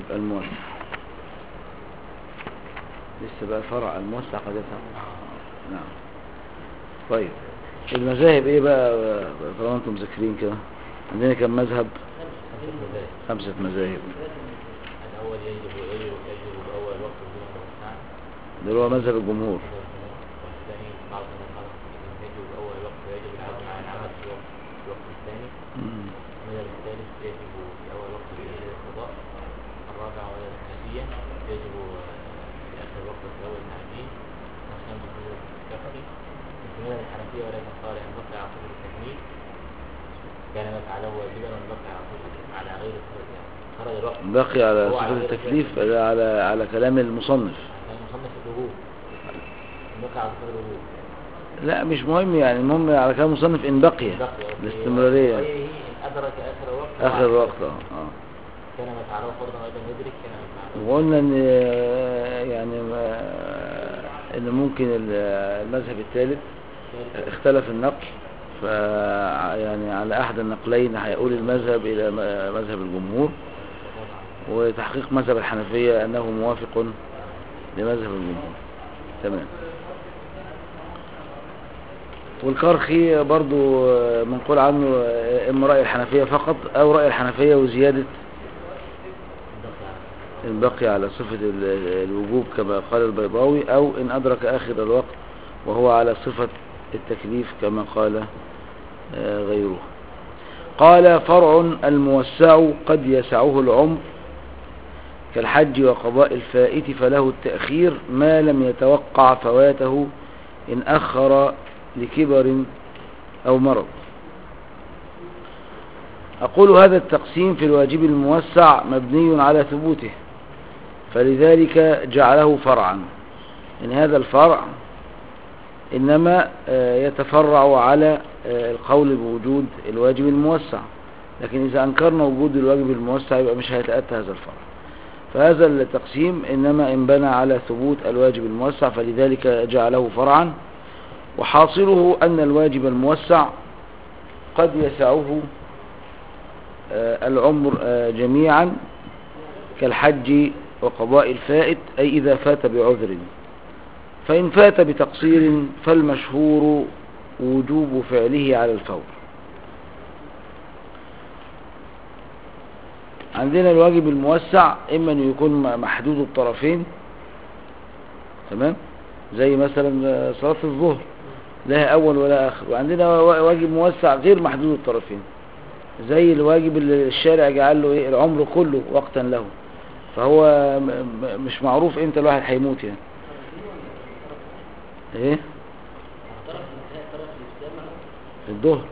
الموسع لسه بقى فرع الموسع قد يفهم نعم طيب المذاهب ايه بقى طالما انتم مذاكرين كده عندنا كم مذهب خمسة مذاهب خمسة مذاهب الأول يجب يجب يجب بأول وقت بدون موسع ده اللي هو مذهب الجمهور والثاني بعض من الخلق يجب بأول وقت ويجب العزم على العمل في الوقت في الوقت الثاني مم. المذهب الثالث يجب في أول وقت بإجابة القضاء الرابع وهي الحنفية يجب آه، في آخر وقت في أول تعجيل الخامس مذهب الشافعي في مذهب الحنفية ولكن قال إن بقي على صفة التكميل كان ما فعله واجبا وإن بقي على صفة على غير صفة يعني خرج الوقت بقي على هو صفة غير التكليف صفة ده على على كلام المصنف كان مصنف الوجوب إن بقي على صفة الوجوب لا مش مهم يعني المهم على كلام المصنف ان بقي بقي الاستمرارية وغيره إن أدرك آخر وقت اخر وعلى وقت اه آه. كان ما فعله فرضا وإذا يدرك كان ما فعله وقلنا ان آه، يعني ما- ان ممكن ال- المذهب الثالث اختلف النقل ف يعني على احد النقلين هيقول المذهب الى م- مذهب الجمهور وتحقيق مذهب الحنفية انه موافق لمذهب الجمهور تمام والكرخي برضو آه، منقول عنه آه، اما رأي الحنفية فقط او رأي الحنفية وزيادة البقي على صفة ال- الوجوب كما قال البيضاوي أو إن أدرك آخر الوقت وهو على صفة التكليف كما قال آه، غيره قال فرع الموسع قد يسعه العمر كالحج وقضاء الفائت فله التأخير ما لم يتوقع فواته إن أخر لكبر أو مرض أقول هذا التقسيم في الواجب الموسع مبني على ثبوته فلذلك جعله فرعا إن هذا الفرع إنما آه، يتفرع على آه، القول بوجود الواجب الموسع لكن إذا أنكرنا وجود الواجب الموسع يبقى مش هيتأتى هذا الفرع فهذا التقسيم إنما انبنى على ثبوت الواجب الموسع فلذلك جعله فرعا وحاصله أن الواجب الموسع قد يسعه آه، العمر آه، جميعا كالحج وقضاء الفائت أي إذا فات بعذر فإن فات بتقصير فالمشهور وجوب فعله على الفور عندنا الواجب الموسع إما أن يكون م- محدود الطرفين تمام زي مثلا صلاة الظهر لها أول ولا آخر وعندنا وا- واجب موسع غير محدود الطرفين زي الواجب اللي الشارع جعل له إيه العمر كله وقتا له فهو م- م- مش معروف امتى الواحد هيموت يعني ايه في الظهر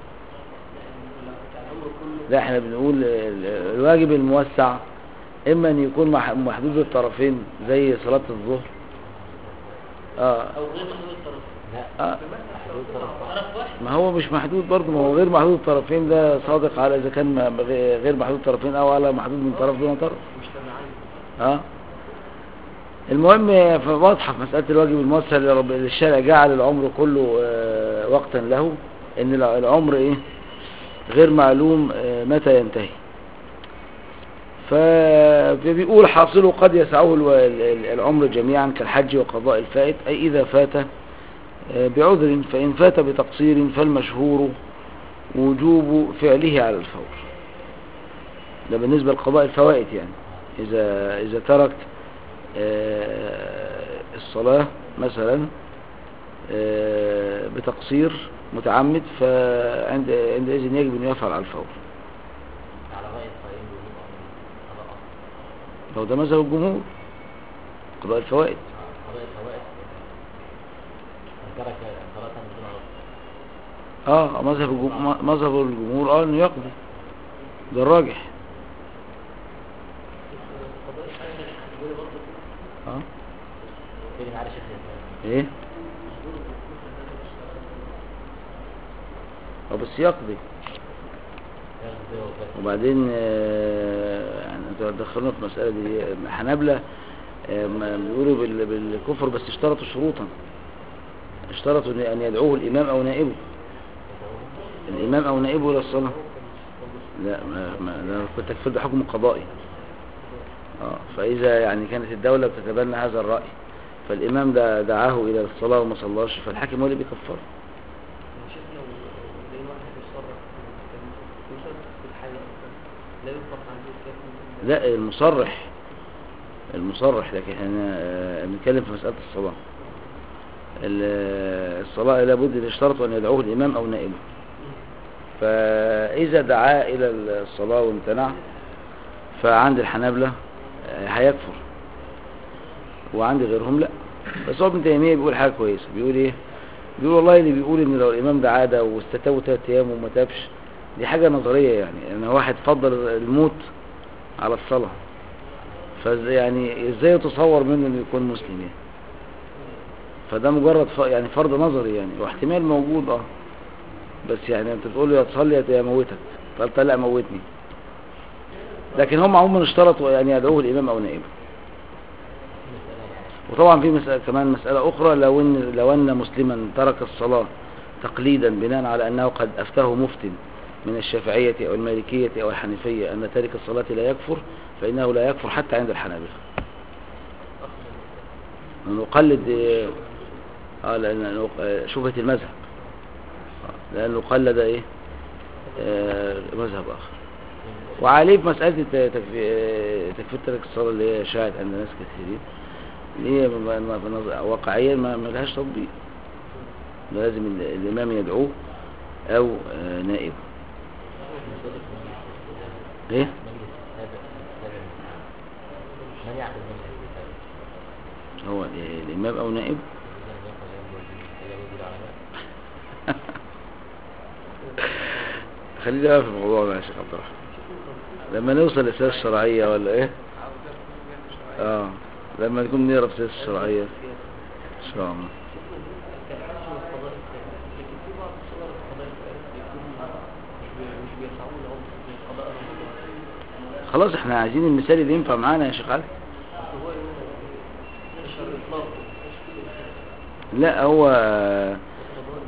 لا احنا بنقول ال- الواجب الموسع اما ان يكون مح- محدود الطرفين زي صلاة الظهر اه او غير محدود الطرف لا آه. محدود طرف واحد. طرف واحد ما هو مش محدود برضه ما هو غير محدود الطرفين ده صادق على اذا كان م- غ- غير محدود الطرفين او على محدود من طرف دون طرف اه المهم فواضحه في مساله الواجب الموسع اللي رب- اللي الشارع جعل العمر كله آه، وقتا له ان الع- العمر ايه غير معلوم آه، متى ينتهي ف- فبيقول حاصله قد يسعه الو- ال- ال- العمر جميعا كالحج وقضاء الفائت أي إذا فات آه، بعذر فإن فات بتقصير فالمشهور وجوب فعله على الفور ده بالنسبة لقضاء الفوائت يعني إذا, إذا ترك آه، الصلاة مثلا آه، بتقصير متعمد فعند عندئذ يجب أن يفعل على الفور على رأي القائل بوجوب أمر قضاء لو ده مذهب الجمهور قضاء الفوائد قضاء الفوائد من ترك صلاة بدون عذر اه مذهب الجم- مذهب الجمهور اه انه يقضي ده الراجح قضاء الحاجة الحنبلية برضه اه تاني معلش يا شيخ ايه اه بس يقضي ياخذ وفاة وبعدين آه، يعني انتوا دخلونا في المسألة دي الحنابلة آه، ما بيقولوا بال- بالكفر بس اشترطوا شروطا اشترطوا ان أن يدعوه الامام او نائبه الامام او نائبه الى الصلاة لا ما ما ده كنت تكفل بحكم قضائي اه فإذا يعني كانت الدولة بتتبنى هذا الرأي فالإمام ده دعاه إلى الصلاة وما صلاش فالحاكم هو اللي بيكفره شفنا زي واحد بيصرف كان يوسف في الحي أصلا لا يطلق عليه الكافر لا المصرح المصرح لكن احنا آه، بنتكلم في مسألة الصلاة ال- الصلاة لابد يشترط أن يدعوه الإمام أو نائبه فإذا دعا إلى الصلاة وامتنع فعند الحنابلة آه، هيكفر وعند غيرهم لا بس هو ابن تيمية بيقول حاجة كويسة بيقول ايه بيقول والله اللي بيقول ان لو الامام ده عادة واستتابوا تلات ايام وما تابش دي حاجة نظرية يعني ان واحد فضل الموت على الصلاة فازاي يعني ازاي يتصور منه انه يكون مسلم يعني فده مجرد ف... يعني فرض نظري يعني واحتمال موجود اه بس يعني انت بتقول له يا تصلي يا موتك فقلت لا موتني لكن هم عموما اشترطوا يعني يدعوه الامام او نائبه وطبعا في مسألة كمان مسألة أخرى لو أن لو أن مسلما ترك الصلاة تقليدا بناء على أنه قد أفتاه مفت من الشافعية أو المالكية أو الحنفية أن تارك الصلاة لا يكفر فإنه لا يكفر حتى عند الحنابلة نقلد إيه؟ آه لأن آه، شبهة المذهب آه، لأنه قلد إيه آه، مذهب آخر وعليه في مسألة الت- تكفي- آه، تكفير ترك الصلاة اللي هي شاهد عند ناس كثيرين اللي هي ب- ب- بنظ- واقعيا ما ما لهاش تطبيق لازم ال- الإمام يدعوه أو آه، نائبه إيه؟ مجلس السابق السابق من يعقد مجلس السابق هو ال- الإمام أو نائبه إذا لم يكن له وزير العلماء خلينا بقى في الموضوع ده يا شيخ عبد الرحمن لما نوصل للسياسة الشرعية ولا إيه؟ آه لما نكون نقرا في السياسة الشرعية إن شاء الله كالحج والقضاء الثاني لكن في بعض الصور القضاء الثالث بيكونوا مش بي- مش بيسعون لهم في قضاء رمضان خلاص احنا عايزين المثال اللي ينفع معانا يا شيخ علي بس هو مش الإطلاق لا هو القضاء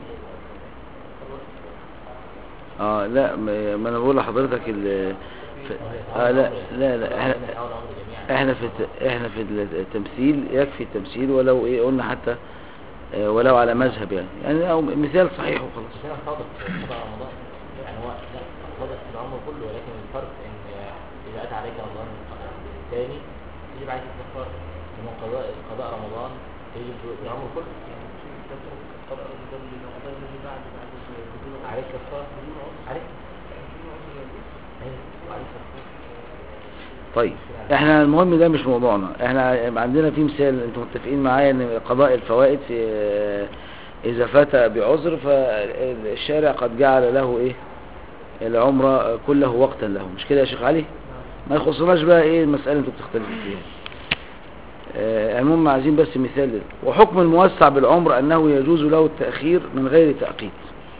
اه لا ما ما انا بقول لحضرتك ال ف- آه لا لا لا احنا ربنا يحاول الأمر جميعا احنا في الت- احنا في التمثيل يكفي التمثيل ولو ايه قلنا حتى آه، ولو على مذهب يعني يعني أو مثال صحيح وخلاص بس أنا صادق في قضاء رمضان يعني هو لا صادق في العمر كله ولكن الفرق إن إذا أتى عليك رمضان الثاني يجب عليك الكفارة إنما قضاء قضاء رمضان يجب في العمر كله قضاء رمضان لرمضان اللي بعد بعد بدون عليك كفارة عليك أيوة عليك كفارة طيب احنا المهم ده مش موضوعنا احنا عندنا في مثال انتم متفقين معايا ان قضاء الفوائد في آه، اذا فات بعذر فالشارع قد جعل له ايه العمرة كله وقتا له مش كده يا شيخ علي ما يخصناش بقى ايه المسألة اللي انتوا بتختلفوا فيها آه، المهم عايزين بس مثال لده. وحكم الموسع بالعمر انه يجوز له التأخير من غير تأقيت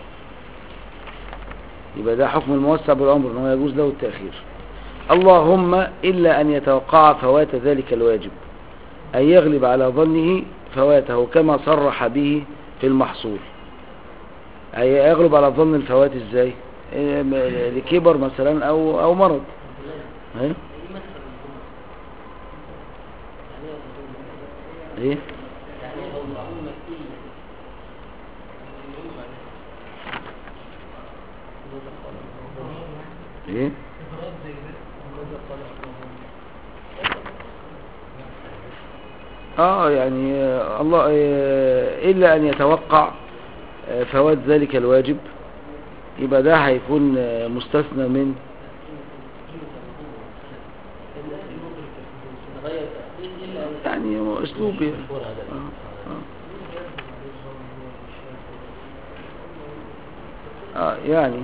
يبقى ده حكم الموسع بالعمر انه يجوز له التأخير اللهم إلا أن يتوقع فوات ذلك الواجب أن يغلب على ظنه فواته كما صرح به في المحصول أي يغلب على ظن الفوات إزاي إيه، م- لكبر مثلا أو, أو مرض إيه؟ ايه مثل الظلم يعني ايه الظلم إيه؟ يعني لو الظلم إلا ماذا قال الله؟ إيه؟ ماذا قال الله؟ آه يعني آه، الله آه، إلا أن يتوقع آه، فوات ذلك الواجب يبقى ده هيكون آه، مستثنى من غير تأخير إلا أن يعني هو أسلوب يعني. مشهور هذا آه. آه. آه يعني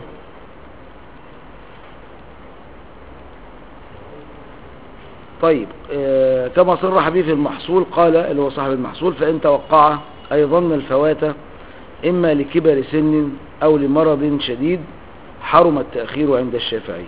طيب آه كما صرح به في المحصول قال اللي هو صاحب المحصول فإن توقع أي ظن الفوات إما لكبر سن أو لمرض شديد حرم التأخير عند الشافعي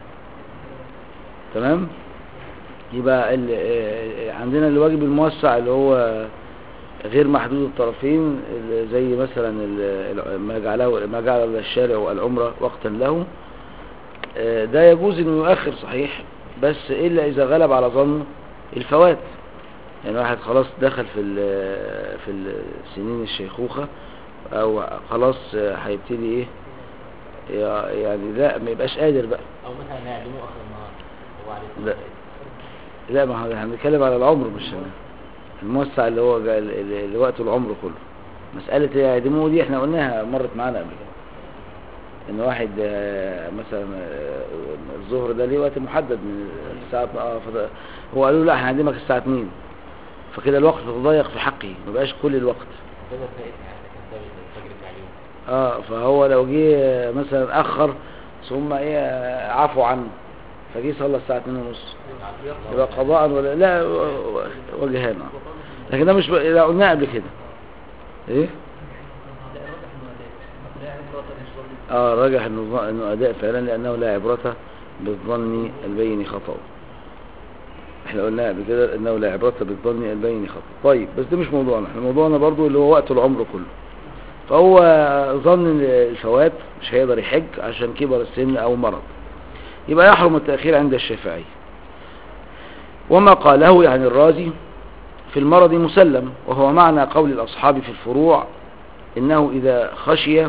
تمام يبقى ال- آه، عندنا الواجب الموسع اللي هو غير محدود الطرفين ال- زي مثلا ال- ال- ما جعله ما جعل الشارع العمرة وقتا له آه، ده يجوز انه يؤخر صحيح بس إلا إذا غلب على ظنه الفوات يعني واحد خلاص دخل في ال- في السنين الشيخوخة أو خلاص هيبتدي إيه يا- يعني لا ما يبقاش قادر بقى او مثلا يعدموه اخر النهار هو عليه لا. لا ما هو احنا بنتكلم على العمر مش الموسع اللي هو جا- اللي اللي وقت العمر كله مسألة يعدموه دي احنا قلناها مرت معانا قبل كده ان واحد آه، مثلا آه، الظهر ده ليه وقت محدد من الساعة اه فده- هو قالوا لا احنا هنعدمك الساعة 2 فكده الوقت تضيق في حقه ما بقاش كل الوقت كده فايتني يعني كان ثابت الفجر بتاع اليوم اه فهو لو جه مثلا اخر ثم ايه آه، عفوا عنه فجه صلى الساعة 2 ونص يبقى قضاء ولا لا و- و- وجهان آه. لكن ده مش ب... لا قلناه قبل كده ايه لا الراجح انه اداء لا عبرة بالظن اه راجح انه ظ- انه اداء فعلا لانه لا عبرة بالظن البين خطأ احنا قلنا قبل كده انه لا عبرة بالظن البين خطأ طيب بس ده مش موضوعنا احنا موضوعنا برضو اللي هو وقت العمر كله فهو ظن إن الفوات مش هيقدر يحج عشان كبر السن او مرض يبقى يحرم التأخير عند الشافعي وما قاله يعني الرازي في المرض مسلم وهو معنى قول الأصحاب في الفروع إنه إذا خشي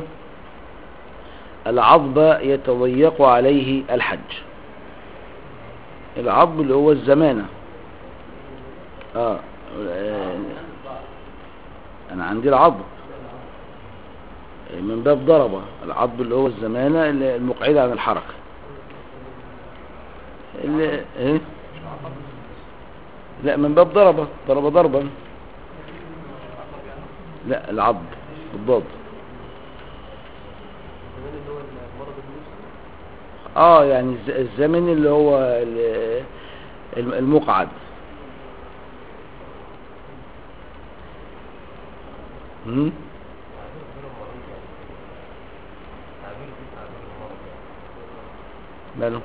العضب يتضيق عليه الحج العضب اللي هو الزمانة آه. آه. أنا عندي العضب من باب ضربة العضب اللي هو الزمانة اللي- المقعدة عن الحركة اللي ايه لا من باب ضربة ضرب ضربا لا العضب الضاد كمان اللي هو المرض النفسي اه يعني الز- الزمن اللي هو ال- الم- المقعد مم؟ ماله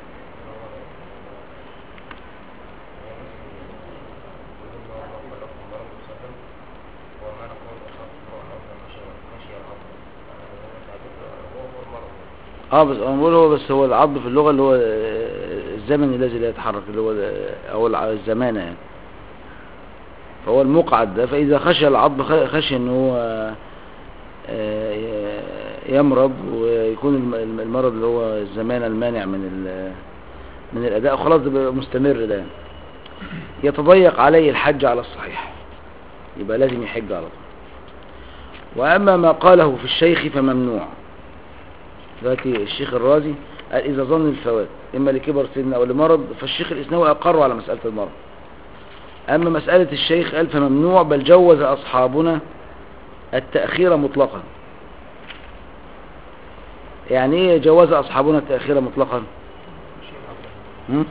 اه بس انا بقول هو بس هو العض في اللغة اللي هو آه، الزمن الذي لا يتحرك اللي هو ال- او الع- الزمانة يعني فهو المقعد ده فاذا خشي العض خ- خشي ان هو آه، ي- يمرض ويكون الم- الم- المرض اللي هو الزمانة المانع من ال- من الاداء خلاص ده بيبقى مستمر ده يعني. يتضيق عليه الحج على الصحيح يبقى لازم يحج على طول واما ما قاله في الشيخ فممنوع دلوقتي الشيخ الرازي قال إذا ظن الفوات إما لكبر سن أو لمرض فالشيخ الإسناوي أقر على مسألة المرض أما مسألة الشيخ قال فممنوع بل جوز أصحابنا التأخير مطلقا يعني إيه جوز أصحابنا التأخير مطلقا هم؟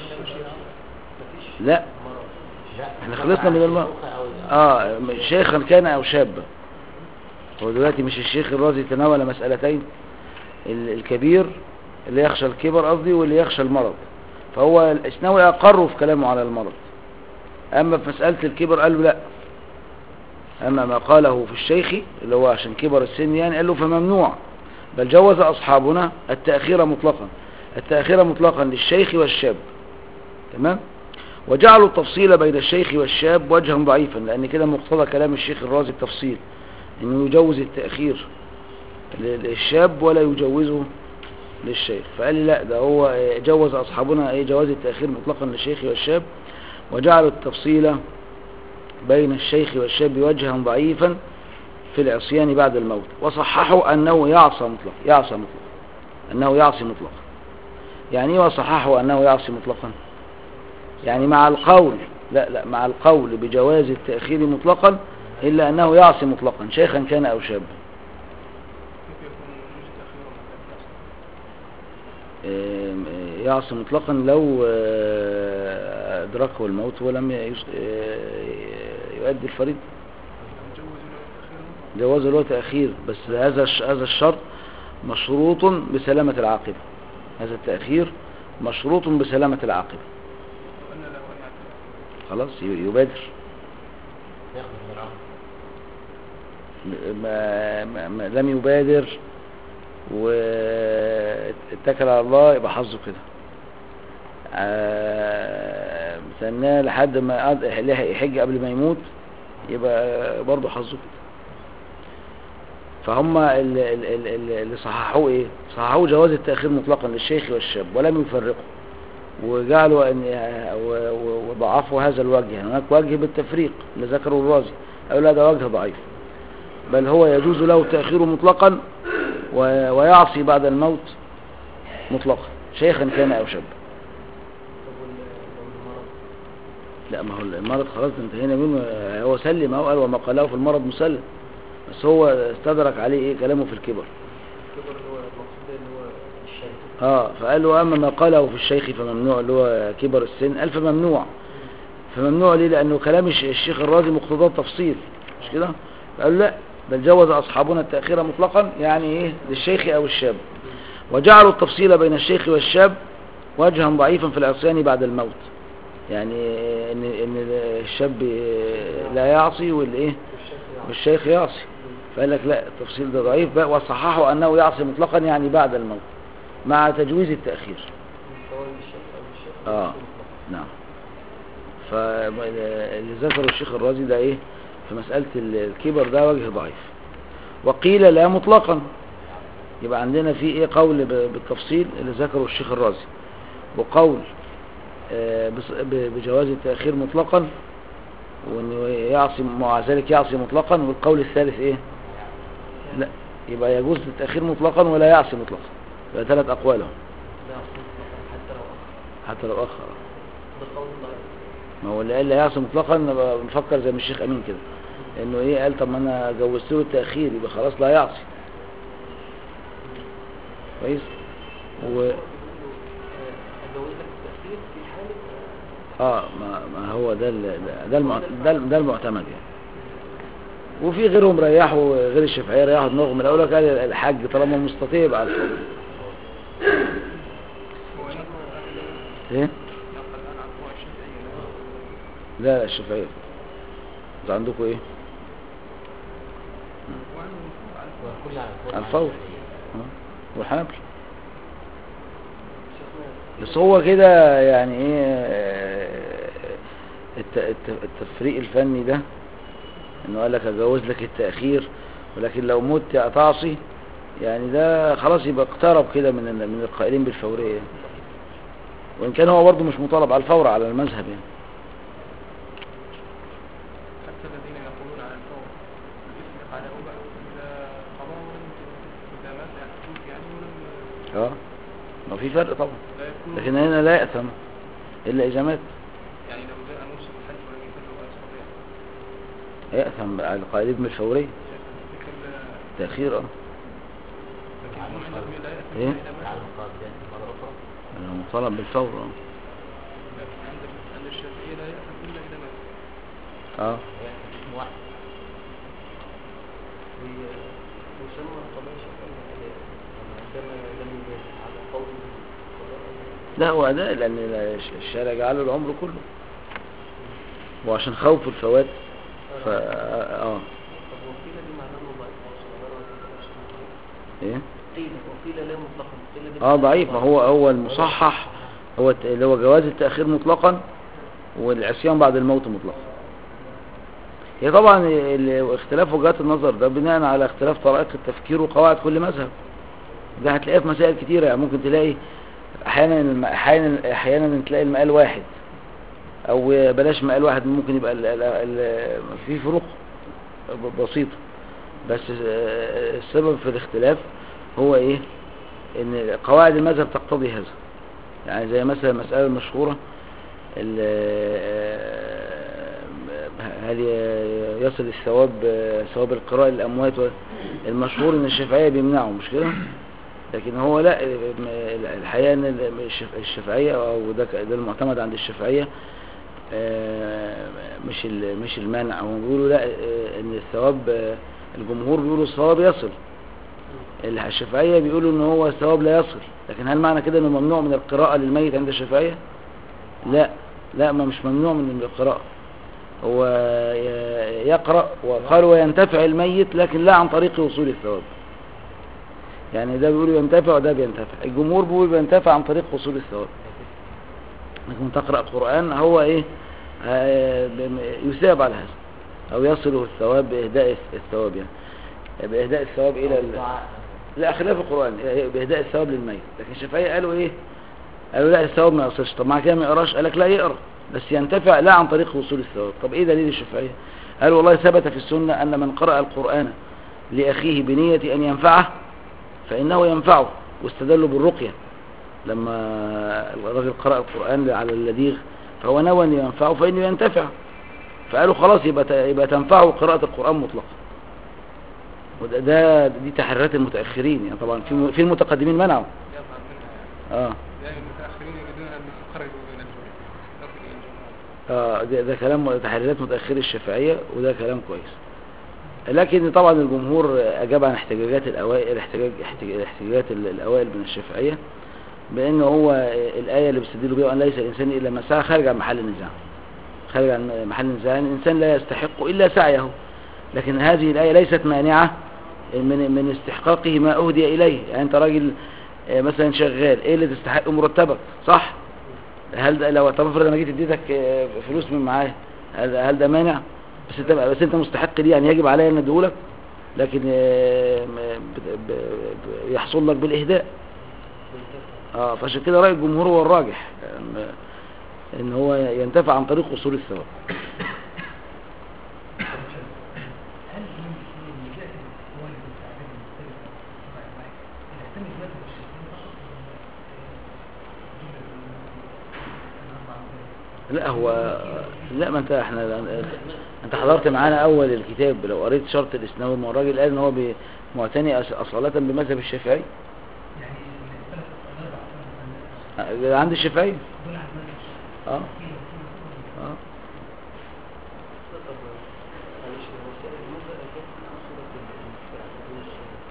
لا لا احنا خلصنا من المرض أو- آه شيخا كان أو شابا هو دلوقتي مش الشيخ الرازي تناول مسألتين ال- الكبير اللي يخشى الكبر قصدي واللي يخشى المرض فهو الإسناوي أقر في كلامه على المرض أما في مسألة الكبر قال له لا أما ما قاله في الشيخ اللي هو عشان كبر السن يعني قال له فممنوع بل جوز أصحابنا التأخير مطلقا التأخير مطلقا للشيخ والشاب تمام وجعلوا التفصيل بين الشيخ والشاب وجها ضعيفا لأن كده مقتضى كلام الشيخ الرازي التفصيل انه يجوز التأخير للشاب ولا يجوزه للشيخ فقال لي لا ده هو جوز أصحابنا أي جواز التأخير مطلقا للشيخ والشاب وجعلوا التفصيل بين الشيخ والشاب وجها ضعيفا في العصيان بعد الموت وصححوا أنه يعصى مطلقا يعصى مطلقا أنه يعصي مطلقا يعني ايه وصححوا أنه يعصي مطلقا يعني مع القول لا لا مع القول بجواز التأخير مطلقا إلا أنه يعصي مطلقا شيخا كان أو شابا كيف يكون يجوز تأخيره مكان آم، آه، يعصي مطلقا لو آه، أدركه الموت ولم يس- آه، يؤدي الفريضة نجوز له تأخيره جواز له تأخير بس هذا الش- هذا الشرط مشروط بسلامة العاقبة هذا التأخير مشروط بسلامة العاقبة وأن له أن يعتمد خلاص ي- يبادر ياخد من العمر ما ما ما لم يبادر واتكل على الله يبقى حظه كده آه، استناه لحد ما قعد- لحق يحج قبل ما يموت يبقى برضه حظه كده فهم ال- ال- ال- ال- اللي صححوه ايه صححوه جواز التأخير مطلقا للشيخ والشاب ولم يفرقوا وجعلوا ان و- و- وضعفوا هذا الوجه يعني هناك وجه بالتفريق اللي ذكره الرازي قالوا لا ده وجه ضعيف بل هو يجوز له التأخير مطلقا و- ويعصي بعد الموت مطلقا شيخا كان او شابا طب وال- لو المرض لا ما هو المرض خلاص ده انتهينا منه هو سلم اهو قال وما قاله في المرض مسلم بس هو استدرك عليه ايه كلامه في الكبر الكبر اللي هو المقصود ده اللي هو الشيخ اه فقال له اما ما قاله في الشيخ فممنوع اللي هو كبر السن قال فممنوع فممنوع ليه لانه كلام الش- الشيخ الرازي مقتضاه التفصيل مش كده قال لا بل جوز اصحابنا التاخير مطلقا يعني ايه للشيخ او الشاب وجعلوا التفصيل بين الشيخ والشاب وجها ضعيفا في العصيان بعد الموت يعني ان ان الشاب لا يعصي والايه والشيخ يعصي فقال لك لا التفصيل ده ضعيف بقى وصححوا انه يعصي مطلقا يعني بعد الموت مع تجويز التاخير سواء للشيخ او الشيخ اه نعم فاللي ذكره الشيخ الرازي ده ايه في مسألة الكبر ده وجه ضعيف وقيل لا مطلقا يبقى عندنا في ايه قول ب- بالتفصيل اللي ذكره الشيخ الرازي وقول آه، بص- ب- بجواز التأخير مطلقا وانه يعصي مع ذلك يعصي مطلقا والقول الثالث ايه لا يبقى يجوز التأخير مطلقا ولا يعصي مطلقا يبقى ثلاث اقوالهم لا أصل مطلقا حتى لو أخر حتى لو اخر ده قول ضعيف ما هو اللي قال لا يعصي مطلقا نبقى بنفكر زي ما الشيخ امين كده انه ايه قال طب ما انا جوزت له التاخير يبقى خلاص لا يعصي كويس و آه، أجوز لك التأخير في حالة اه ما, ما هو ده ال- ده المع... ده, ده المعتمد يعني وفي غيرهم ريحوا غير الشافعيه ريحوا دماغهم الاول قال الحاج طالما مستطيع يبقى على الفور هو نقل ايه نقل الآن عن فوق الشافعية لا لا لا الشافعيه ده عندكم ايه وأنا المفروض على الفوق والكل على الفور على الفور آه. والحبل شيخنا بس هو كده يعني ايه آه، الت- الت- التفريق الفني ده انه قال لك اجوز لك التأخير ولكن لو مت هتعصي يعني ده خلاص يبقى اقترب كده من ال- من القائلين بالفورية يعني. وان كان هو برضه مش مطالب على الفور على المذهب يعني حتى الذين يقولون على الفور الإثم على أبع إذا قضى ولم إذا مات يحدث يعني ولم اه ما في فرق طبعا لا يكون لكن هنا لا يأثم الا اذا مات يعني لو جاء موسم الحج ولم يكن له يستطيع يأثم على القائلين بالفورية لكن تأخير اه لكن هم عندهم لا يأثم إيه؟ إذا مات على المقابل مرة أخرى انه مطالب بالفور اه لكن عند عند الشافعية لا يأثم إلا إذا مات اه يعني اسم واحد هي يسمى القضاء شيخنا عندما لم يجاز على قول القضاء لا هو أداء لأن الشارع جعله العمر كله وعشان خوف الفوات ف اه طب وقيل دي معناه انه ضعيف أصلاً، غير واجب. ايه قيل وقيل لا مطلقا قيل دي اه معناه ضعيف ما هو هو المصحح هو الت- اللي هو جواز التأخير مطلقا والعصيان بعد الموت مطلقا هي طبعا ال- اختلاف وجهات النظر ده بناء على اختلاف طرائق التفكير وقواعد كل مذهب ده هتلاقيه في مسائل كتيرة يعني ممكن تلاقي احيانا الم- احيانا احيانا تلاقي المقال واحد او بلاش مقال واحد ممكن يبقى ال- ال- ال- في فروق ب- بسيطة بس آه، السبب في الاختلاف هو ايه ان قواعد المذهب تقتضي هذا يعني زي مثلا المسألة المشهورة ال- آه، هل ي- يصل الثواب آه، ثواب القراءة للأموات و- المشهور ان الشافعية بيمنعوا مش كده لكن هو لا م- الحقيقة ان ال- الشف- الشافعية او ده ك- ده المعتمد عند الشافعية آه، مش ال- مش المنع هم بيقولوا لا آه، ان الثواب آه، الجمهور بيقولوا الثواب يصل الشافعية بيقولوا ان هو الثواب لا يصل لكن هل معنى كده انه ممنوع من القراءة للميت عند الشافعية لا لا ما مش ممنوع من القراءة هو ي- يقرأ وقال وينتفع الميت لكن لا عن طريق وصول الثواب يعني ده بيقول ينتفع وده بينتفع الجمهور بيقول بينتفع عن طريق وصول الثواب انك تقرأ قرآن هو ايه آه، بم- يثاب على هذا او يصله الثواب باهداء الثواب يعني باهداء الثواب الى ال... الدعاء لا خلاف القرآن بإهداء الثواب للميت لكن الشافعية قالوا إيه قالوا لا الثواب ما يوصلش طب مع كده ما يقراش قال لك لا يقرا بس ينتفع لا عن طريق وصول الثواب طب إيه دليل الشافعية قالوا والله ثبت في السنة أن من قرأ القرآن لأخيه بنية أن ينفعه فإنه ينفعه واستدلوا بالرقية لما الرجل قرأ القرآن على اللديغ فهو نوى أن ينفعه فإنه ينتفع فقالوا خلاص يبقى ت- يبقى تنفعه قراءة القرآن مطلقا وده ده دي تحريات المتأخرين يعني طبعا في في المتقدمين منعوا يظهر منها يعني اه دائما المتأخرين يريدون أن يخرجوا بين الجمهور يصل إلى الجمهور اه ده, ده كلام تحريات متأخري الشافعية وده كلام كويس لكن طبعا الجمهور أجاب عن احتجاجات الأوائل احتجاج احتج- احتجاجات ال- الأوائل من الشافعية بأن هو الآية اللي بيستدلوا بها أن ليس الإنسان إلا ما سعى خارج عن محل النزاع خارج عن محل النزاع يعني الإنسان لا يستحق إلا سعيه لكن هذه الآية ليست مانعة من من استحقاقه ما أهدي إليه يعني أنت راجل آه، مثلا شغال إيه اللي تستحق مرتبك صح هل ده لو طب افرض انا جيت اديتك آه، فلوس من معايا هل هل ده مانع بس انت بس انت مستحق ليه يعني يجب عليا ان اديهولك لكن آه، م- ب- ب- ب- يحصل لك بالاهداء اه فعشان كده راي الجمهور هو الراجح آم، ان هو ينتفع عن طريق وصول الثواب هل يمكن ان يجاهد الوالد والتعبير المختلفة مع معك يعتمد مذهب الشافعي فقط لا هو لا ما انت احنا انت حضرت معانا اول الكتاب لو قريت شرط الاسناوي ما هو الراجل قال ان هو بي- معتني أص- اصالة بمذهب الشافعي يعني الثلاث الاربع آه، عند الشافعي دول عن مذهب الشافعي اه كيلو كيلو اه طب معلش هو سائل المنزل أكيد في صورة المستعملين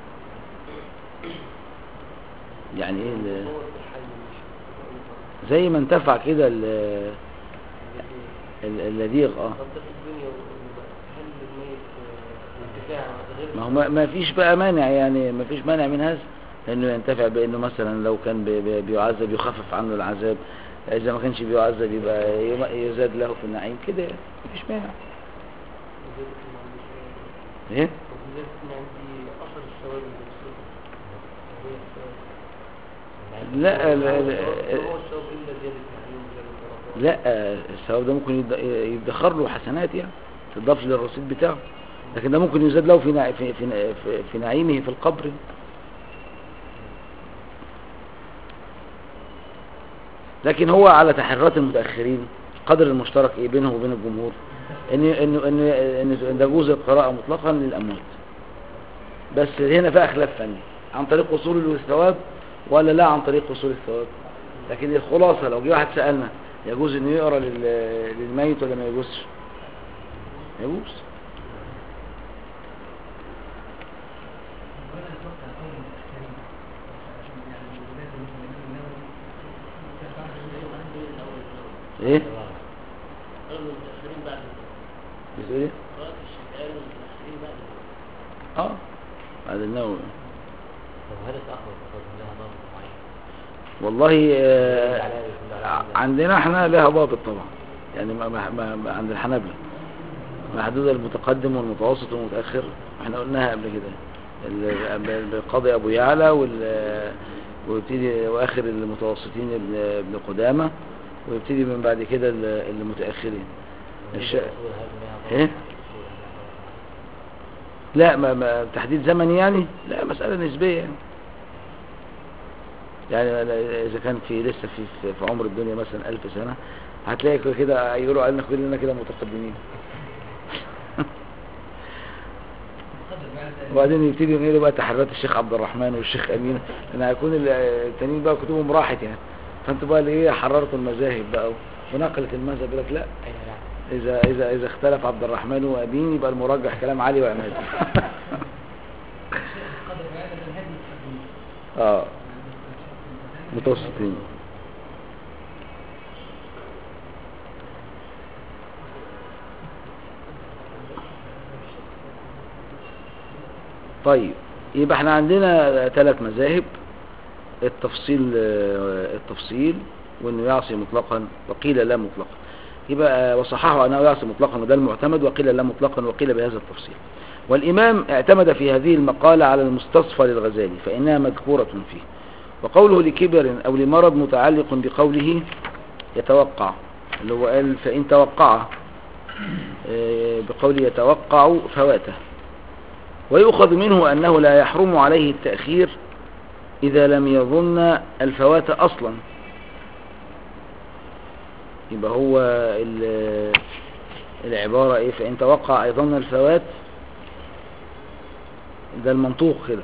يعني ايه ال- صور الحي مش زي ما انتفع كده ال- ال- اللديغ اه طب ده في الدنيا والبقى. هل الميت آه، الانتفاع غير ما هو ما- ما فيش بقى مانع يعني ما فيش مانع من هذا انه ينتفع بانه مثلا لو كان بي- بي- بيعذب يخفف عنه العذاب اذا ما كانش بيعذب يبقى يم- يزاد له في النعيم كده يعني ما فيش مانع زيادة إن عندي ايه طب زيادة إن عندي أثر الثواب اللي بيصيبه وهي الثواب لا لا, هو لا, الثواب إلا زيادة نعيم زيادة رفاه لا الثواب ده ممكن يد- يدخر له حسنات يعني تضاف للرصيد بتاعه لكن ده ممكن يزاد له في نع- في في, في, في نعيمه في القبر لكن هو على تحريات المتأخرين قدر المشترك ايه بينه وبين الجمهور ان ان ان ان تجوز القراءة مطلقا للأموات بس هنا فيها خلاف فني عن طريق وصول الثواب ولا لا عن طريق وصول الثواب لكن الخلاصة لو جه واحد سألنا يجوز انه يقرا لل- للميت ولا ما يجوزش يجوز ولا اتوقع قول المتأخرين عشان يعني الولاد المتميزين ايه قالوا المتأخرين بعد بتقول ايه قراءة الشافعية والمتأخرين بعد اه بعد النووي طب هل التأخر التصرف لها ضابط معين؟ والله آه، عليها يكون عليها ع- عندنا احنا لها ضابط طبعا يعني ما ما ما ما عند الحنابلة محدودة المتقدم والمتوسط والمتأخر احنا قلناها قبل كده ال- القاضي ابو يعلى وال ويبتدي واخر المتوسطين ابن ابن قدامة ويبتدي من بعد كده ال- المتأخرين الش... ايه لا ما ما تحديد زمني يعني لا مسألة نسبية يعني يعني أنا إذا كان في لسه في في- في عمر الدنيا مثلا ألف سنة هتلاقي كده يقولوا علينا كلنا كده متقدمين قدر بعد وبعدين يبتدي يقولوا بقى تحريات الشيخ عبد الرحمن والشيخ أمين لأن هيكون ال- التانيين بقى كتبهم راحت يعني فانتوا بقى اللي ايه حررتوا المذاهب بقى ونقلت المذهب يقول لك لا أين نعم إذا إذا إذا اختلف عبد الرحمن وأمين يبقى المرجح كلام علي وعماد قدر بعد الهدي المتقدمين اه متوسطين طيب يبقى احنا عندنا ثلاث مذاهب التفصيل آه، التفصيل وانه يعصي مطلقا وقيل لا مطلقا يبقى وصححوا انه يعصي مطلقا وده المعتمد وقيل لا مطلقا وقيل بهذا التفصيل والامام اعتمد في هذه المقالة على المستصفى للغزالي فانها مذكورة فيه وقوله لكبر او لمرض متعلق بقوله يتوقع اللي هو قال فان توقع آه، بقوله يتوقع فواته ويؤخذ منه أنه لا يحرم عليه التأخير إذا لم يظن الفوات أصلا يبقى هو ال- العبارة إيه فإن توقع أيضا الفوات ده المنطوق كده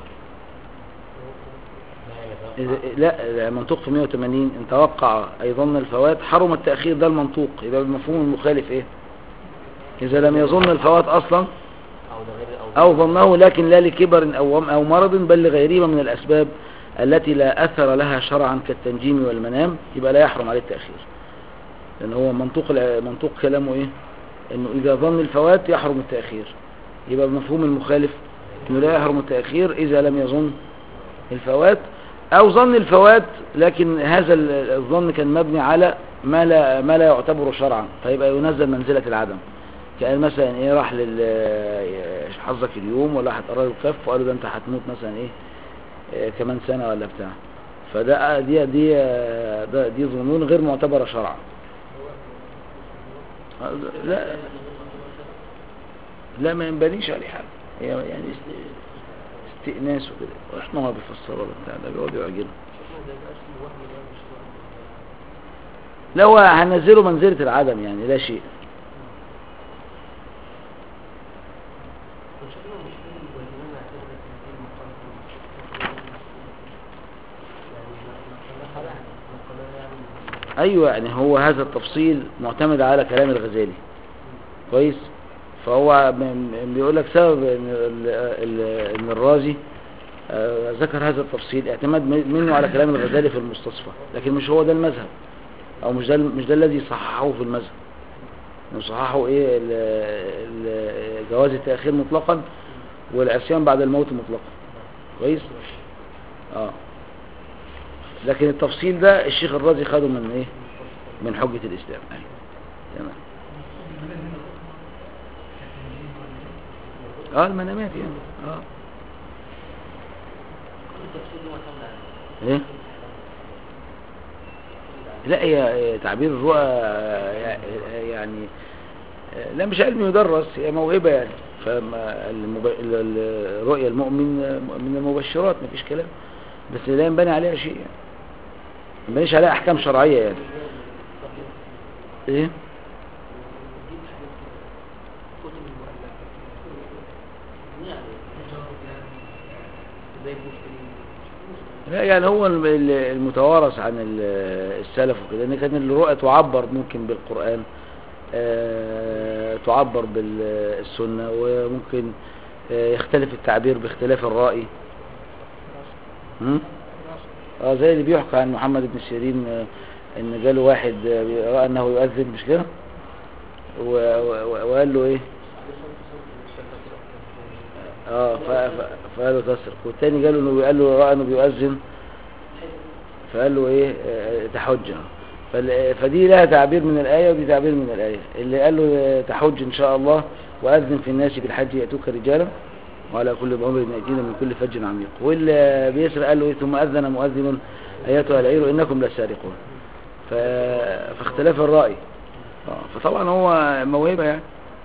لا يتوقع إذا- لا المنطوق في 180 إن توقع أيضا الفوات حرم التأخير ده المنطوق يبقى المفهوم المخالف إيه إذا لم يظن الفوات أصلا أو ده غير أو ظنه لكن لا لكبر أو أو مرض بل لغيرهما من الأسباب التي لا أثر لها شرعا كالتنجيم والمنام يبقى لا يحرم عليه التأخير لأن هو منطوق الع- منطوق كلامه إيه إنه إذا ظن الفوات يحرم التأخير يبقى المفهوم المخالف إنه لا يحرم التأخير إذا لم يظن الفوات أو ظن الفوات لكن هذا ال- الظن كان مبني على ما لا ما لا يعتبر شرعا فيبقى ينزل منزلة العدم كان مثلا ايه راح لل حظك اليوم ولا هتقرا له الكف وقالوا ده انت هتموت مثلا ايه آه، كمان سنه ولا بتاع فده دي دي آه، ده دي ظنون غير معتبره شرعا آه، لا لا ما ينبنيش عليه حاجه هي يعني است- استئناس وكده احنا ما بيفسروا ولا بتاع ده بيقعد يعجنه شوفوا ده يبقى اسمه وهم ده مش وهم لا هو هنزله منزله العدم يعني لا شيء وشكله مش فاهم والإمام اعتبر في المقام يعني نقلها يعني ايوه يعني هو هذا التفصيل معتمد على كلام الغزالي كويس فهو م- م- بيقول لك سبب ان ال- ال- ان الرازي آه، ذكر هذا التفصيل اعتماد م- منه على كلام الغزالي في المستصفى لكن مش هو ده المذهب او مش ده مش ده الذي صححه في المذهب إنه صححه ايه ال- ال- جواز التاخير مطلقا والعصيان بعد الموت مطلقا كويس اه لكن التفصيل ده الشيخ الرازي خده من ايه من حجة الاسلام أيوة. تمام اه المنامات يعني اه التفسير ده معتمد على ايه لا هي هي تعبير الرؤى آه، يعني آه، لا مش علم يدرس هي موهبة يعني فالرؤية المؤمن آه، من المبشرات مفيش كلام بس لا ينبني عليها شيء يعني ما ينبنيش عليها احكام شرعية يعني ايه كتب المؤلفة يعني زي المسلمين لا يعني هو الم- ال- المتوارث عن ال- السلف وكده ان كان الرؤى تعبر ممكن بالقرآن آه، تعبر بالسنة وممكن آه، يختلف التعبير باختلاف الرأي هم؟ اه زي اللي بيحكى عن محمد بن سيرين آه، ان جاله واحد آه، رأى انه يؤذن مش كده و- و- وقال له ايه اه ف- ف- فقال له تسرق والتاني قال له انه قال له رأى انه بيؤذن فقال له ايه آه، تحج فال- فدي لها تعبير من الآية ودي تعبير من الآية اللي قال له آه، تحج إن شاء الله وأذن في الناس بالحج يأتوك رجالا وعلى كل ضامر يأتينا من كل فج عميق واللي بيسرق قال له إيه ثم أذن مؤذن أيتها العير إنكم لسارقون ف... فاختلاف الرأي آه، فطبعا هو موهبة يعني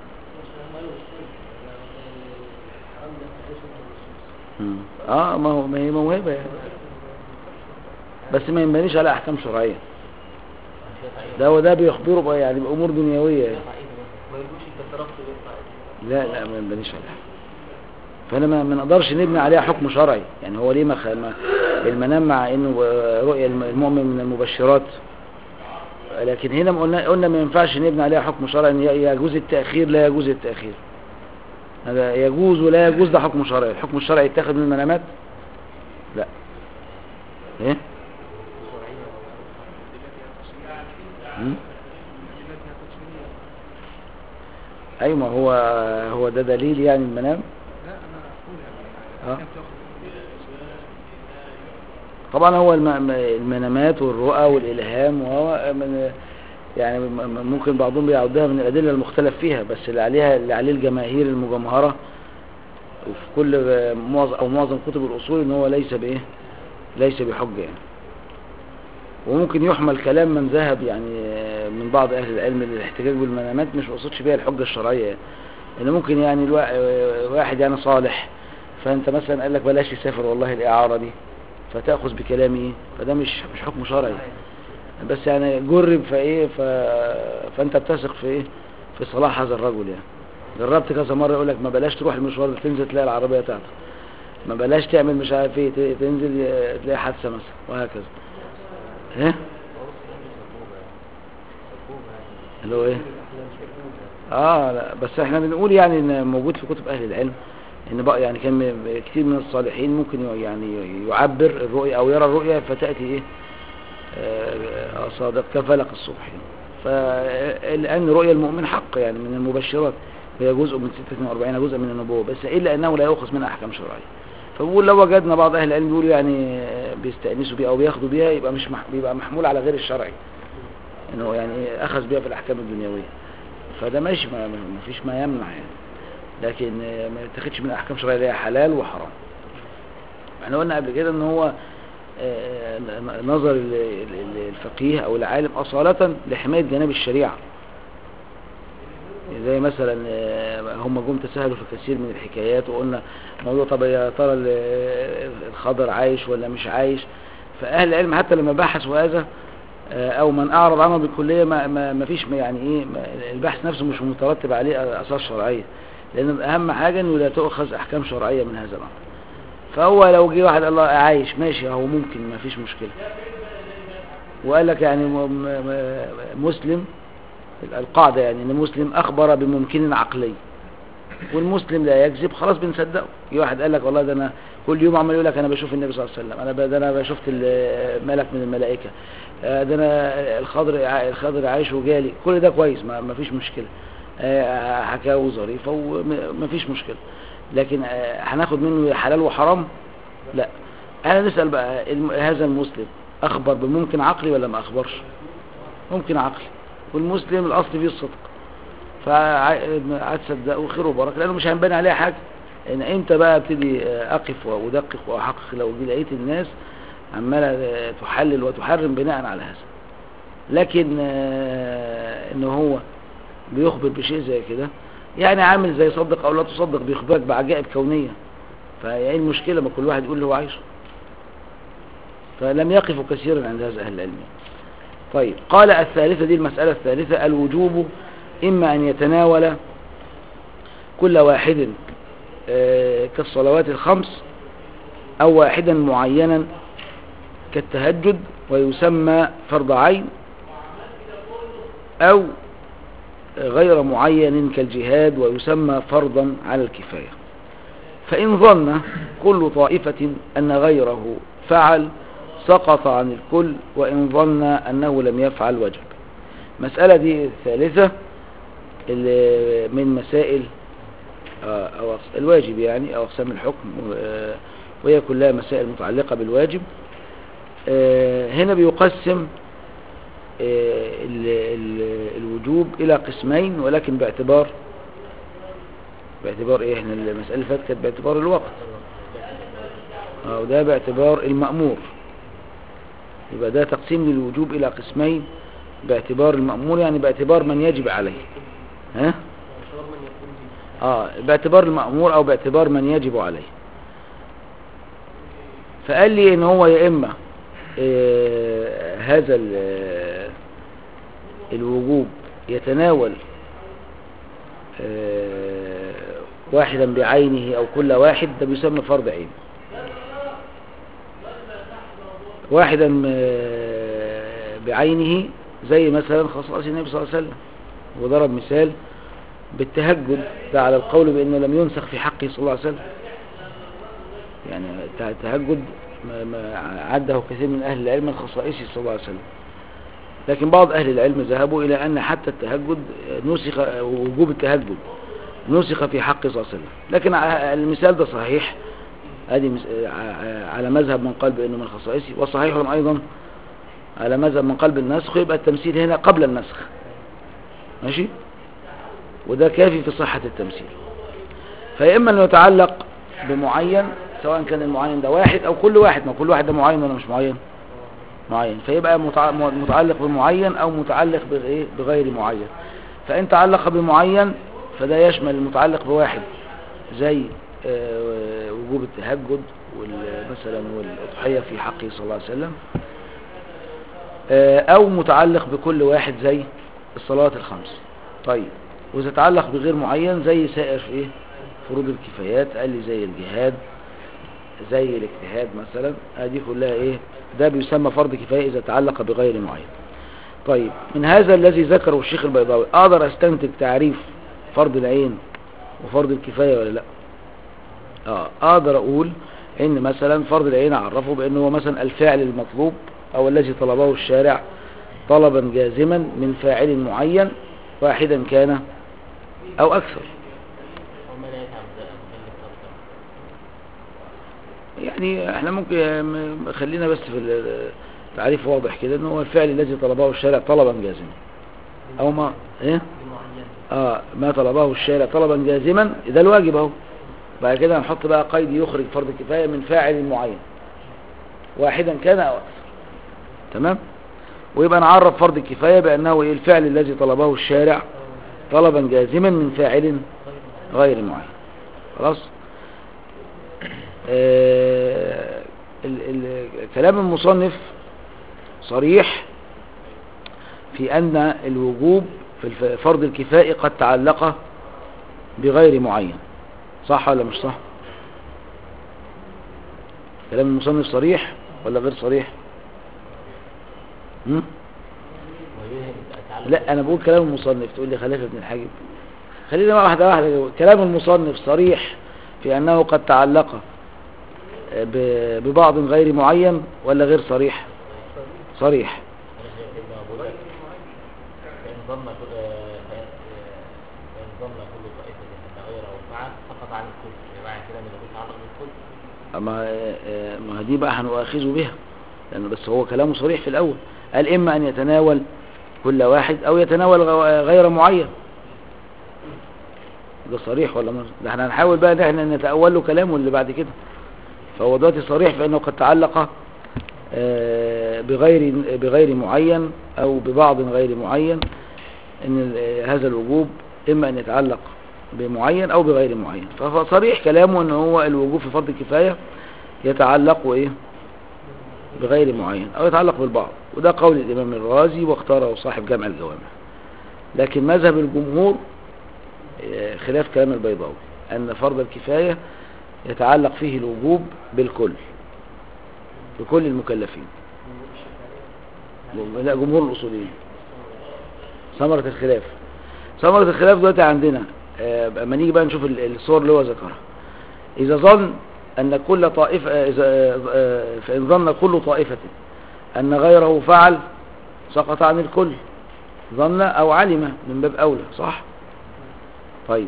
مم. اه ما هو ما هي موهبة يعني بس ما ينبنيش على أحكام شرعية ده وده بيخبره بقى يعني بأمور دنيوية يعني. ما يقولوش انت صرفت ويطلع لا لا ما ينبنيش عليها فانا ما ما نقدرش نبني عليها حكم شرعي يعني هو ليه ما خ- ما- المنام مع انه رؤيا الم- المؤمن من المبشرات لكن هنا ما قلنا قلنا ما ينفعش نبني عليها حكم شرعي ان ي- يجوز التاخير لا يجوز التاخير هذا يجوز ولا يجوز ده حكم شرعي الحكم الشرعي يتاخد من المنامات لا ايه مم؟ ايوه ما هو هو ده دليل يعني المنام لا انا اقول يعني اه كان تاخد طبعا هو الم- م- المنامات والرؤى والإلهام وهو من يعني م- م- ممكن بعضهم بيعدها من الأدلة المختلف فيها بس اللي عليها اللي عليه الجماهير المجمهرة وفي كل معظم أو معظم كتب الأصول إن هو ليس بإيه ليس بحجة يعني وممكن يحمل كلام من ذهب يعني آه، من بعض أهل العلم للاحتجاج بالمنامات مش مقصودش بيها الحجة الشرعية يعني. إن ممكن يعني الوا- آه، واحد يعني صالح فأنت مثلا قال لك بلاش يسافر والله الإعارة دي فتأخذ بكلامه إيه فده مش مش حكم شرعي بس يعني جرب فايه ف... فانت بتثق في ايه في صلاح هذا الرجل يعني جربت كذا مره يقول لك ما بلاش تروح المشوار ده تنزل تلاقي العربيه بتاعتك ما بلاش تعمل مش عارف ايه ت- تنزل ي- تلاقي حادثه مثلا وهكذا ايه هو بس يعني سبوبة سبوبة يعني اللي هو ايه اه لا بس احنا بنقول يعني ان موجود في كتب اهل العلم ان بقى يعني كان م- كتير من الصالحين ممكن ي- يعني يعبر الرؤيا او يرى الرؤيا فتاتي ايه آه، صادق كفلق الصبح فلأن رؤيا المؤمن حق يعني من المبشرات هي جزء من 46 جزء من النبوة بس إلا أنه لا يؤخذ منها أحكام شرعية فبقول لو وجدنا بعض أهل العلم بيقولوا يعني آه، بيستأنسوا بيها أو بياخدوا بيها يبقى مش مح... بيبقى محمول على غير الشرعي إنه يعني إيه أخذ بيها في الأحكام الدنيوية فده ماشي ما ما فيش ما يمنع يعني لكن آه، ما يتخذش من أحكام شرعية اللي هي حلال وحرام احنا قلنا قبل كده ان هو آه، نظر ال- ال- الفقيه او العالم اصالة لحماية جانب الشريعة زي مثلا آه، هم جم تساهلوا في كثير من الحكايات وقلنا موضوع طب يا ترى ال- الخضر عايش ولا مش عايش فاهل العلم حتى لما بحثوا هذا آه، او من اعرض عنه بالكلية ما, ما, ما فيش يعني ايه ما- البحث نفسه مش مترتب عليه اثار شرعية لان اهم حاجة انه لا تؤخذ احكام شرعية من هذا الامر فهو لو جه واحد الله عايش ماشي هو ممكن ما فيش مشكلة وقال لك يعني م- م- م- مسلم القاعدة يعني ان مسلم اخبر بممكن عقلي والمسلم لا يكذب خلاص بنصدقه في واحد قال لك والله ده انا كل يوم عمال يقول لك انا بشوف النبي صلى الله عليه وسلم انا ب- ده انا شفت ال- ملك من الملائكة آه، ده انا الخضر ع- الخضر عايش وجالي كل ده كويس ما ما فيش مشكلة آه، حكاوي ظريفة وما فيش مشكلة لكن آه، هناخد منه حلال وحرام لا انا نسأل بقى الم- هذا المسلم اخبر بممكن عقلي ولا ما اخبرش ممكن عقلي والمسلم الاصل فيه الصدق فهتصدقه خير وبركه لانه مش هينبني عليه حاجه ان امتى بقى ابتدي آه، اقف وادقق واحقق لو دي لقيت الناس عماله آه، تحلل وتحرم بناء على هذا لكن آه، ان هو بيخبر بشيء زي كده يعني عامل زي صدق او لا تصدق بيخبرك بعجائب كونيه فايه المشكله ما كل واحد يقول اللي هو عايزه فلم يقفوا كثيرا عند هذا اهل العلم طيب قال الثالثة دي المسألة الثالثة الوجوب إما أن يتناول كل واحد آه، كالصلوات الخمس أو واحدا معينا كالتهجد ويسمى فرض عين أو غير معين كالجهاد ويسمى فرضا على الكفاية فإن ظن كل طائفة أن غيره فعل سقط عن الكل وإن ظن أنه لم يفعل وجب مسألة دي الثالثة اللي من مسائل آه، أو أقس- الواجب يعني أو أقسام الحكم آه، وهي كلها مسائل متعلقة بالواجب آه، هنا بيقسم آه، ال- ال- الوجوب إلى قسمين ولكن باعتبار باعتبار ايه احنا المسألة اللي فاتت كانت باعتبار الوقت اه وده باعتبار المأمور يبقى ده تقسيم للوجوب إلى قسمين باعتبار المأمور يعني باعتبار من يجب عليه ها شرط من يكون دي اه باعتبار المأمور او باعتبار من يجب عليه فقال لي ان هو يا اما آه هذا ال- الوجوب يتناول آه واحدا بعينه او كل واحد ده بيسمى فرض عين واحدا آه، بعينه زي مثلا خصائص النبي صلى الله عليه وسلم وضرب مثال بالتهجد ده على القول بأنه لم ينسخ في حقه صلى الله عليه وسلم يعني الت- التهجد ما- ما عده كثير من أهل العلم من خصائصه صلى الله عليه وسلم لكن بعض أهل العلم ذهبوا إلى أن حتى التهجد نسخ وجوب التهجد نسخ في حق صلى الله عليه وسلم لكن ع- المثال ده صحيح ادي مس- آه، ع- على مذهب من قال بانه من خصائصه وصحيح ايضا على مذهب من قال بالنسخ يبقى التمثيل هنا قبل النسخ ماشي وده كافي في صحة التمثيل فإما أنه يتعلق بمعين سواء كان المعين ده واحد أو كل واحد ما كل واحد ده معين ولا مش معين معين فيبقى متع- متعلق بمعين أو متعلق بغير بغير معين فإن تعلق بمعين فده يشمل المتعلق بواحد زي آه، وجوب التهجد وال- مثلا والأضحية في حقه صلى الله عليه وسلم آه، أو متعلق بكل واحد زي الصلاة الخمس طيب وإذا تعلق بغير معين زي سائر في إيه فروض الكفايات قال لي زي الجهاد زي الاجتهاد مثلا هذه كلها إيه ده بيسمى فرض كفاية إذا تعلق بغير معين طيب من هذا الذي ذكره الشيخ البيضاوي أقدر أستنتج تعريف فرض العين وفرض الكفاية ولا لا اه اقدر اقول ان مثلا فرض العين اعرفه بانه هو مثلا الفعل المطلوب او الذي طلبه الشارع طلبا جازما من فاعل معين واحدا كان او اكثر وما لا يتعب ده مكلف أكثر يعني احنا ممكن م- خلينا بس في ال- التعريف واضح كده ان هو الفعل الذي طلبه الشارع طلبا جازما او ما ايه بمعين اه ما طلبه الشارع طلبا جازما ده الواجب اهو بعد كده هنحط بقى قيد يخرج فرض كفاية من فاعل معين واحدا كان او اكثر تمام ويبقى نعرف فرض الكفاية بانه ايه الفعل الذي طلبه الشارع طلبا جازما من فاعل غير معين خلاص آه ال ال كلام المصنف صريح في أن الوجوب في الف- فرض الكفاء قد تعلق بغير معين صح ولا مش صح كلام المصنف صريح ولا غير صريح هم؟ ويوهم تعلق لا انا بقول كلام المصنف تقول لي خليفه بن الحاجب خلينا بقى واحده واحده جوه. كلام المصنف صريح في انه قد تعلق ب- ببعض غير معين ولا غير صريح صريح أنا شايف إنه بقول لك فإن ظن كل آه، فإن فإن ظن كل طائفة أن غيره فعل سقط عن الكل يعني معنى كده إن ملوش علاقة بالكل ما ما دي بقى هنؤاخذه بها لانه بس هو كلامه صريح في الاول قال اما ان يتناول كل واحد او يتناول غ- غير معين ده صريح ولا مش ده احنا هنحاول بقى ان احنا نتأول له كلامه اللي بعد كده فهو دلوقتي صريح في انه قد تعلق آه، بغير بغير معين او ببعض غير معين ان ال- هذا الوجوب اما ان يتعلق بمعين او بغير معين فصريح كلامه ان هو الوجوب في فرض الكفاية يتعلق ايه بغير معين او يتعلق بالبعض وده قول الامام الرازي واختاره صاحب جامع الجوامع لكن مذهب الجمهور آه، خلاف كلام البيضاوي ان فرض الكفاية يتعلق فيه الوجوب بالكل بكل المكلفين لا جمهور الاصوليين ثمرة الخلاف ثمرة الخلاف دلوقتي عندنا آه، اما نيجي بقى نشوف ال- الصور اللي هو ذكرها إذا ظن أن كل طائفة آه، إذا آه، آه، فإن ظن كل طائفة أن غيره فعل سقط عن الكل ظن أو علم من باب أولى صح طيب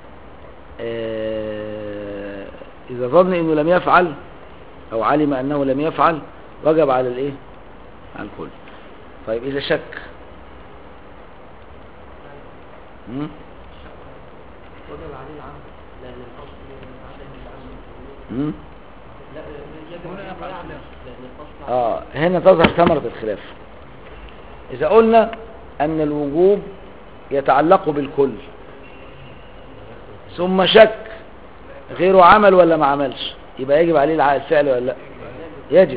آه، إذا ظن أنه لم يفعل أو علم أنه لم يفعل وجب على الإيه على الكل طيب إذا شك مم؟ وجب عليه العمل لأن الأصل عدم العمل مم؟ لا يجب هنا عليه يقع العمل الخلاف. لأن الأصل آه هنا تظهر ثمرة الخلاف إذا قلنا أن الوجوب يتعلق بالكل ثم شك غيره عمل ولا ما عملش يبقى يجب عليه الع- الفعل ولا لا يجب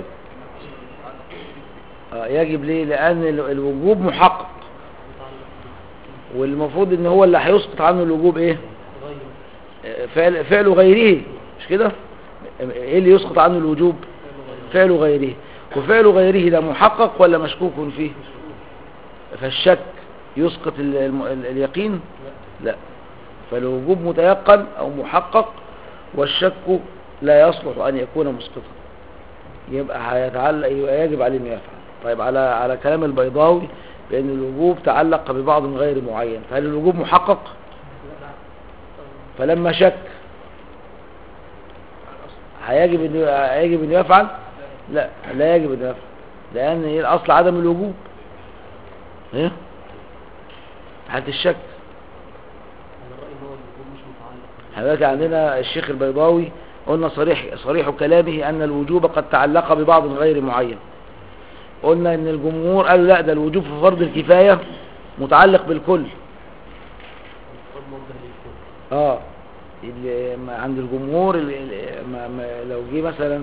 آه يجب ليه لأن ال- الوجوب محقق والمفروض ان هو اللي هيسقط عنه الوجوب ايه غير آه، فعل فعل غيره مش كده ايه اللي يسقط عنه الوجوب فعل غيره وفعل غيره ده محقق ولا مشكوك فيه فالشك يسقط ال- الم- ال- اليقين لا فالوجوب متيقن او محقق والشك لا يصلح ان يكون مسقطا يبقى هيتعلق يبقى يجب عليه انه يفعل طيب على على كلام البيضاوي بان الوجوب تعلق ببعض غير معين فهل الوجوب محقق فلما شك هيجب انه هيجب انه يفعل لا لا يجب انه يفعل لان ايه الاصل عدم الوجوب ايه حالة الشك انا رايي ان هو الوجوب مش متعلق حضرتك عندنا الشيخ البيضاوي قلنا صريح صريح كلامه ان الوجوب قد تعلق ببعض غير معين قلنا ان الجمهور قالوا لا ده الوجوب في فرض الكفاية متعلق بالكل الفرض موجه للكل اه اللي ما- عند الجمهور اللي اللي- ما ما لو جه مثلا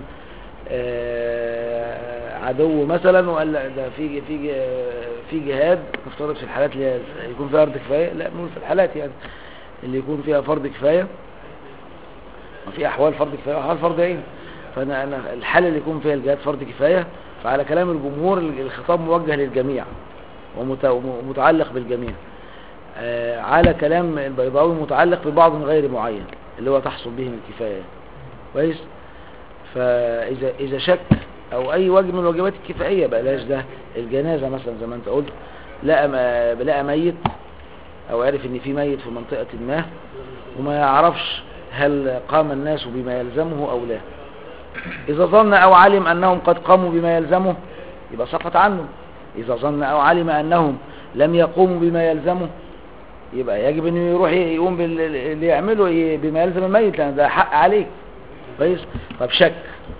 آه، عدو مثلا وقال لا ده في في ج- في جهاد نفترض في الحالات اللي هي يكون فيها فرض كفايه لا نقول في الحالات يعني اللي يكون فيها فرض كفايه وفي احوال فرض كفايه واحوال فرض عين فانا انا الحاله اللي يكون فيها الجهاد فرض كفايه فعلى كلام الجمهور الخطاب موجه للجميع ومت- ومتعلق بالجميع آه، على كلام البيضاوي متعلق ببعض غير معين اللي هو تحصل به الكفاية كويس فإذا إذا شك أو أي واجب من الواجبات الكفائية بلاش ده الجنازة مثلا زي ما أنت قلت لقى م- لقى ميت أو عرف إن في ميت في منطقة ما وما يعرفش هل قام الناس بما يلزمه أو لا إذا ظن أو علم أنهم قد قاموا بما يلزمه يبقى سقط عنه إذا ظن أو علم أنهم لم يقوموا بما يلزمه يبقى يجب انه يروح يقوم باللي يعمله ي- بما يلزم الميت لان ده حق عليك كويس طب شك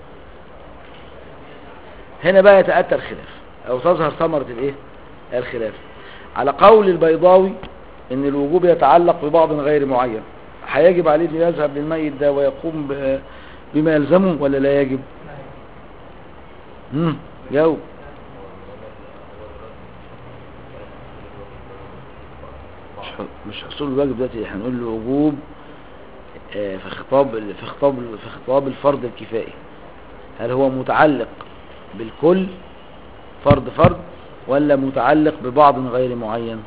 هنا بقى يتأتى الخلاف او تظهر ثمرة الايه الخلاف على قول البيضاوي ان الوجوب يتعلق ببعض غير معين هيجب عليه انه يذهب للميت ده ويقوم ب- بما يلزمه ولا لا يجب امم جاوب مش ح- مش حصول الواجب دلوقتي احنا نقول له وجوب آه، في خطاب في خطاب في خطاب الفرض الكفائي هل هو متعلق بالكل فرض فرض ولا متعلق ببعض غير معين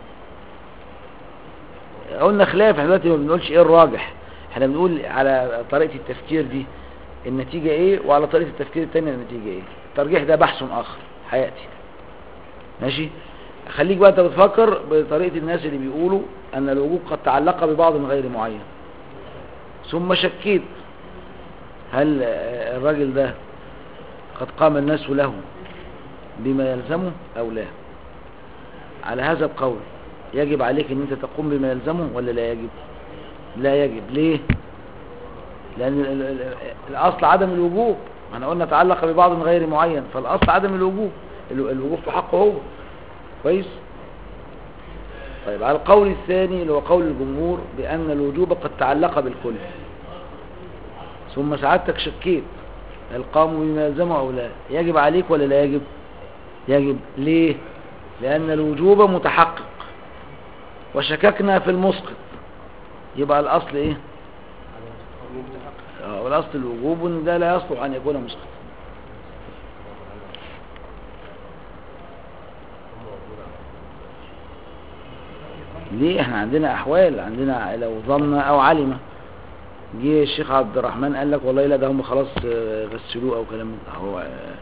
قلنا خلاف احنا دلوقتي ما بنقولش ايه الراجح احنا بنقول على طريقة التفكير دي النتيجة ايه وعلى طريقة التفكير التانية النتيجة ايه الترجيح ده بحث اخر هيأتي ماشي خليك بقى انت بتفكر بطريقة الناس اللي بيقولوا ان الوجوب قد تعلق ببعض غير معين ثم شكيت هل آه، الراجل ده قد قام الناس له بما يلزمه او لا على هذا القول يجب عليك ان انت تقوم بما يلزمه ولا لا يجب لا يجب ليه لان ال- ال- ال- الاصل عدم الوجوب ما احنا قلنا تعلق ببعض غير معين فالاصل عدم الوجوب ال- الوجوب في حقه هو كويس طيب على القول الثاني اللي هو قول الجمهور بأن الوجوب قد تعلق بالكل ثم سعادتك شكيت هل قاموا بما يلزمه أو لا يجب عليك ولا لا يجب يجب ليه لأن الوجوب متحقق وشككنا في المسقط يبقى الأصل إيه آه، والأصل الوجوب إن ده لا يصلح أن يكون مسقط ليه احنا عندنا احوال عندنا لو ظن او علم جه الشيخ عبد الرحمن قال لك والله لا ده هم خلاص آه، غسلوه او كلام من ده. هو آه،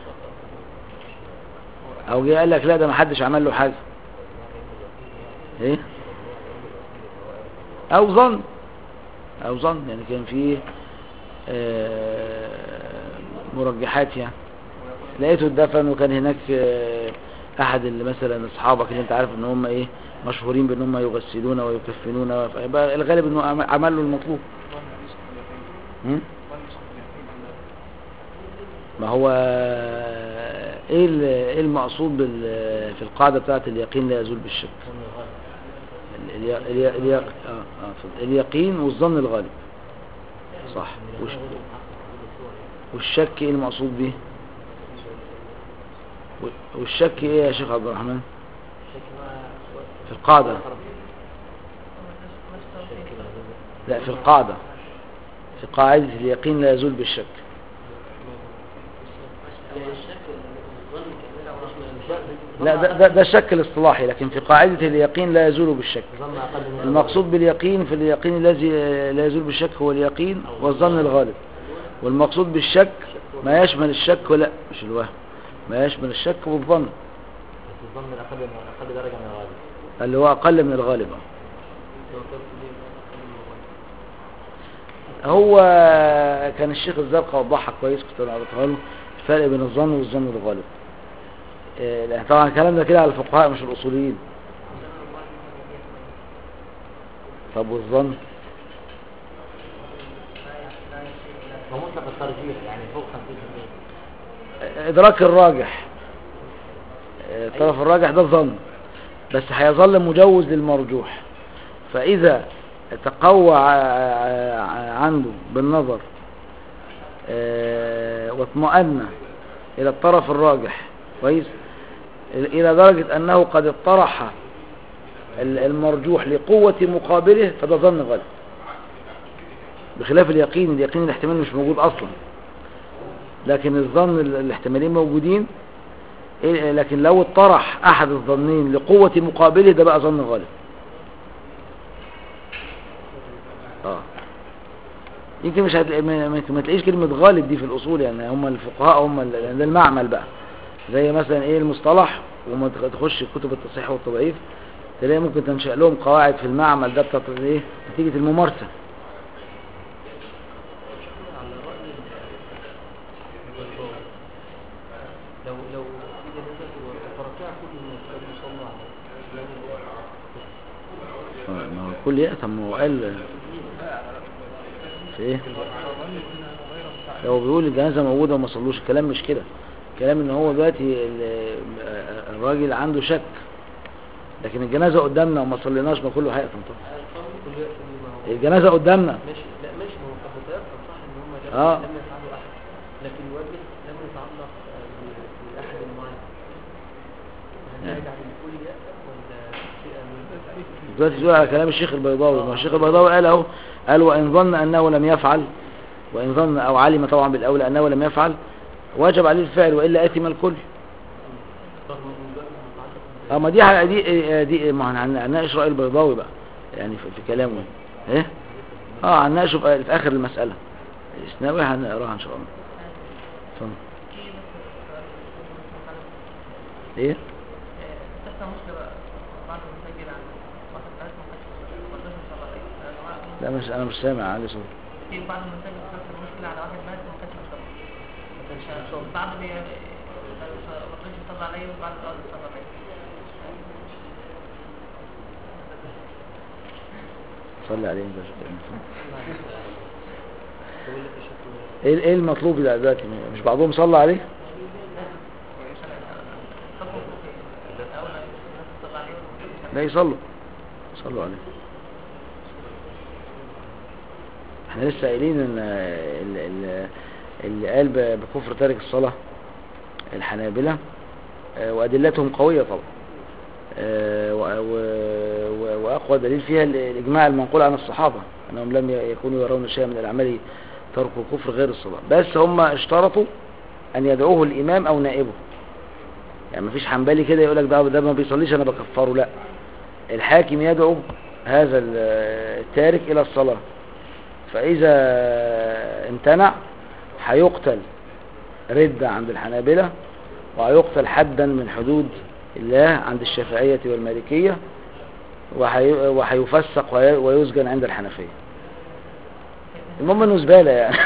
او جه قال لك لا ده ما حدش عمل له حاجه ايه او ظن او ظن يعني كان في آه، مرجحات يعني لقيته اتدفن وكان هناك آه، احد اللي مثلا اصحابك اللي انت عارف ان هم ايه مشهورين بان هم يغسلون ويكفنون فيبقى الغالب انه عم- عمل له المطلوب هم؟ ما هو ايه ال- ايه المقصود بال- في القاعده بتاعت اليقين لا يزول بالشك ال- اليا- اليا- اليا- آه، آه، اتفضل. اليقين والظن الغالب صح وش- والشك ايه المقصود به و- والشك ايه يا شيخ عبد الرحمن في القاعدة لا في القاعدة في قاعدة اليقين لا يزول بالشك لا ده, ده, ده الشك الاصطلاحي لكن في قاعدة اليقين لا يزول بالشك ظن أقل من المقصود باليقين في اليقين الذي لا يزول بالشك هو اليقين والظن الغالب والمقصود بالشك ما يشمل الشك ولا مش الوهم ما يشمل الشك والظن بس الظن الأقل من أقل درجة من الغالب اللي هو أقل من الغالب هو كان الشيخ الزرقاء وضحها كويس كنت انا قريتها له الفرق بين الظن والظن الغالب آه، لأن طبعا الكلام ده كده على الفقهاء مش الاصوليين طب والظن ومطلق الترجيح يعني فوق 50% ادراك الراجح آه، الطرف الراجح ده الظن بس هيظل مجوز للمرجوح فاذا تقوى ع- ع- عنده بالنظر آه، واطمأن الى الطرف الراجح كويس الى درجة انه قد اطرح ال- المرجوح لقوة مقابله فده ظن غالب بخلاف اليقين اليقين الاحتمال مش موجود اصلا لكن الظن ال- الاحتمالين موجودين إيه- لكن لو اطرح احد الظنين لقوة مقابله ده بقى ظن غالب اه يمكن مش هتلاقي ما, ما ما تلاقيش كلمة غالب دي في الأصول يعني هم الفقهاء هم ال- ده المعمل بقى زي مثلا ايه المصطلح وما تخ- تخش كتب التصحيح والتضعيف تلاقي ممكن تنشأ لهم قواعد في المعمل ده بتاعت ايه نتيجة الممارسة على رأي البيضاوي لو لو في جنازة وتركها كل الناس كانوا يصلوا على آه، ما هو الكل يأتم ما هو قال في ايه لو بيقول الجنازة موجودة وما صلوش الكلام مش كده الكلام ان هو دلوقتي ال- الراجل عنده شك لكن الجنازة قدامنا وما صليناش ما كله هيأتم طبعا كل يأتي ما هو الجنازة قدامنا ماشي لا ماشي ما هو قد يتيقن صح ان هم لم آه. لم يفعلوا احد لكن الواجب لم يتعلق آه، ب- باحد معين هل نعم. يجعل الكل يأتم ولا فئة من دلوقتي تقول على كلام الشيخ البيضاوي ما هو الشيخ البيضاوي قال اهو قال وان ظن انه لم يفعل وان ظن او علم طبعا بالاولى انه لم يفعل وجب عليه الفعل والا اثم الكل رغم من ذلك متعلق اه ما دي حاجة- دي دي ما احنا هن- هنناقش راي البيضاوي بقى يعني في, في كلامه ايه اه هنناقشه في, في اخر المساله الاسناوي هنقراها ان شاء الله اتفضل ايه تحصل مشكلة بعد ما نسجل عن واحد بس ما كانش ما كانش ان شاء الله عليه لا مش انا مش سامع علي صوت في بعد ما نسجل تحصل مشكلة على واحد بس ما كانش مصاب بعد ما ما كانش يصلي عليه وبعد ما يصلي عليه صلي عليه انت شكرا. بقول لك الشكل ايه ايه المطلوب ده دلوقتي مش بعضهم صلى عليه لا يصلوا صلوا عليه احنا لسه قايلين ان ال- ال- اللي قال ب- بكفر تارك الصلاة الحنابلة آه، وأدلتهم قوية طبعا آه، و- و- و- وأقوى دليل فيها ال- الإجماع المنقول عن الصحابة أنهم لم ي- يكونوا يرون شيئا من الأعمال ترك الكفر غير الصلاة بس هم اشترطوا أن يدعوه الإمام أو نائبه يعني مفيش حنبلي كده يقول لك ده ده ما بيصليش أنا بكفره لا الحاكم يدعو هذا ال- التارك إلى الصلاة فإذا امتنع هيقتل ردة عند الحنابلة وهيقتل حدا من حدود الله عند الشافعية والمالكية وهي- وهيفسق وهي- ويسجن عند الحنفية المهم انه زبالة يعني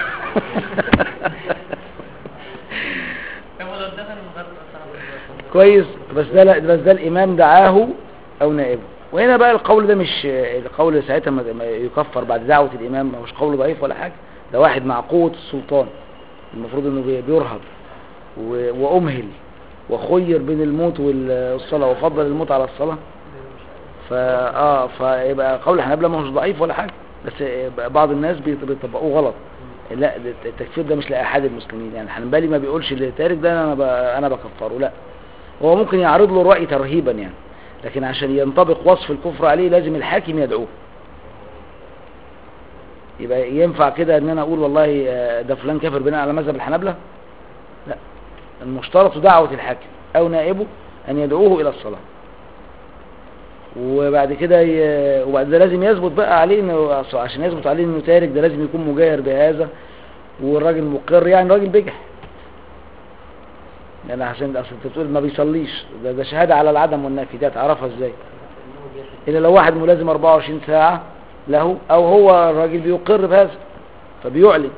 طب لو دخل من غير الصلاة كويس بس ده لا- بس ده الامام دعاه او نائبه وهنا بقى القول ده مش القول ساعتها ما ما يكفر بعد دعوة الامام ما هوش قول ضعيف ولا حاجة ده واحد مع قوة السلطان المفروض انه بي- بيرهب و- وامهل وخير بين الموت والصلاة وفضل الموت على الصلاة فا اه فيبقى قول الحنابلة ما هوش ضعيف ولا حاجة بس بعض الناس بيط- بيطبقوه غلط لا ده التكفير ده مش لأحد المسلمين يعني الحنبلي ما بيقولش اللي تارك ده انا ب- انا بكفره لا هو ممكن يعرض له الرأي ترهيبا يعني لكن عشان ينطبق وصف الكفر عليه لازم الحاكم يدعوه يبقى ينفع كده ان انا اقول والله آه، ده فلان كافر بناء على مذهب الحنابلة لا المشترط دعوة الحاكم او نائبه ان يدعوه الى الصلاة وبعد كده ي... وبعد ده لازم يثبت بقى عليه انه أصل عشان يثبت عليه انه تارك ده لازم يكون مجاهر بهذا والراجل مقر يعني راجل بجح يعني عشان اصل انت بتقول ما بيصليش ده, ده شهاده على العدم والنفي ده تعرفها ازاي الا لو واحد ملازم 24 ساعه له او هو الراجل بيقر بهذا فبيعلن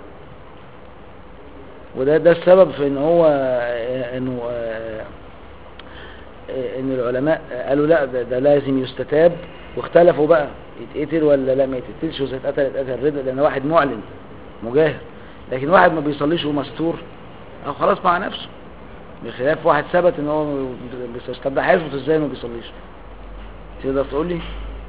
وده ده السبب في ان هو آه، انه آه، آه، ان العلماء قالوا لا ده, ده لازم يستتاب واختلفوا بقى يتقتل ولا لا ما يتقتلش واذا اتقتل اتقتل رضا لان واحد معلن مجاهر لكن واحد ما بيصليش ومستور او خلاص مع نفسه بخلاف واحد ثبت ان هو ما بيصليش طب ده هيثبت ازاي ما بيصليش تقدر تقول لي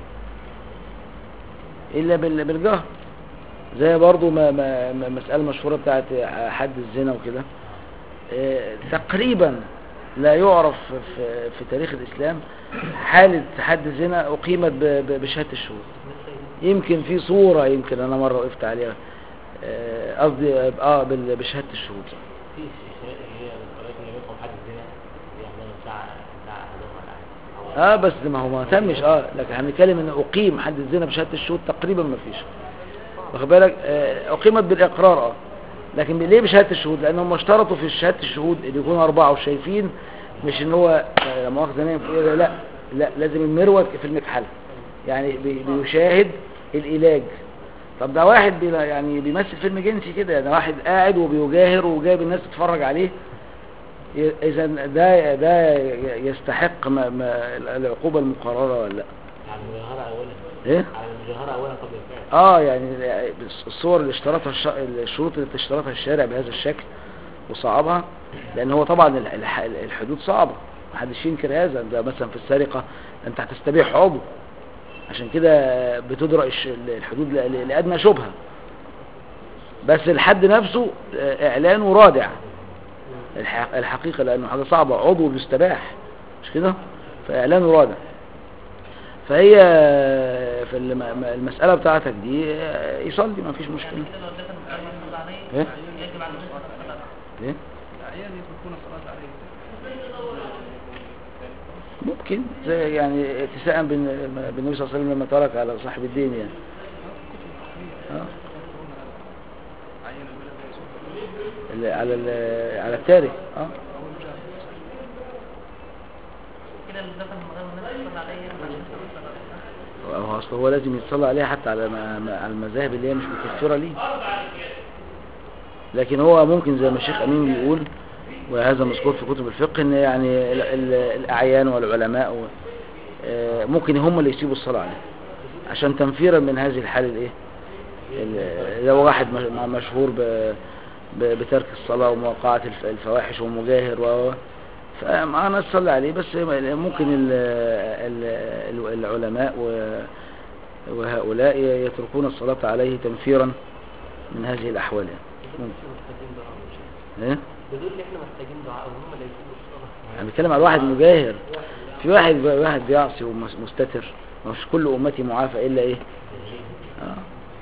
الا بال- بالجهر زي برضو ما ما ما- مسألة مشهورة بتاعت حد الزنا وكده آه، تقريبا لا يعرف في, في تاريخ الإسلام حالة حد الزنا أقيمت ب- ب- بشهادة الشهود يمكن في صورة يمكن أنا مرة وقفت عليها آه، قصدي اه بال- بشهادة الشهود في الشهادة اللي هي الطريقة اللي يقوم حد الزنا يعملوا ساعة ساعة أحدهم على أحد أو اه بس ما هو ما تمش اه لكن هنتكلم ان اقيم حد الزنا بشهاده الشهود تقريبا ما فيش واخد بالك آه اقيمت بالاقرار اه لكن ليه بشهاده الشهود لان هم اشترطوا في شهاده الشهود ان يكونوا اربعه وشايفين مش ان هو آه، لا مؤاخذه نايم في إيه لا لا لازم المروج في المكحله يعني بي- بيشاهد العلاج طب ده واحد بي يعني بيمثل فيلم جنسي كده يعني واحد قاعد وبيجاهر وجايب الناس تتفرج عليه اذا ده ده يستحق ما ما العقوبه المقرره ولا لا على المجاهرة أولا ايه على المجاهرة أولا قبل الفعل اه يعني الصور اللي اشترطها الش... الشروط اللي اشترطها الشارع بهذا الشكل وصعبها لان هو طبعا ال- الح- الحدود صعبه محدش ينكر هذا ده مثلا في السرقه انت هتستبيح عضو عشان كده بتدرأ الش- الحدود ل- ل- لادنى شبهه بس الحد نفسه آه، اعلانه رادع الح- الحقيقه لانه حاجه صعبه عضو بيستباح مش كده فاعلانه رادع فهي في الم- المسألة بتاعتك دي يصلي ما فيش مشكلة كده لو دخل مكان يصلي عليه ايه يجب على المسلم الصلاة ايه الأعيان يتركون الصلاة عليه ممكن زي يعني اتساء بن- بالنبي صلى الله عليه وسلم لما ترك على صاحب الدين يعني اه عين البلد يسوع ال- على ال- على التارك اه أو الجاهل كده اللي دخل من غير ما الناس تصلي عليه يجب على المسلم الصلاة هو اصل هو لازم يتصلى عليه حتى على ما ما- على المذاهب اللي هي مش مكفرة ليه لكن هو ممكن زي ما الشيخ امين بيقول وهذا مذكور في كتب الفقه ان يعني ال- ال- الاعيان والعلماء و- آه، ممكن هم اللي يسيبوا الصلاة عليه عشان تنفيرا من هذه الحالة الايه ال- لو واحد مش- مشهور ب- ب- بترك الصلاة ومواقعة الف- الفواحش ومجاهر و و- فأنا أصلي عليه بس ممكن ال- ال- ال- العلماء و- وهؤلاء يتركون الصلاة عليه تنفيرا من هذه الأحوال يعني. ممكن. محتاجين دعاء مش عارف. إيه؟ بيقول لي احنا محتاجين دعاء وهم اللي يسيبوا الصلاة أنا بتكلم على واحد مجاهر في واحد واحد بيعصي ومستتر مش كل أمتي معافى إلا إيه آه.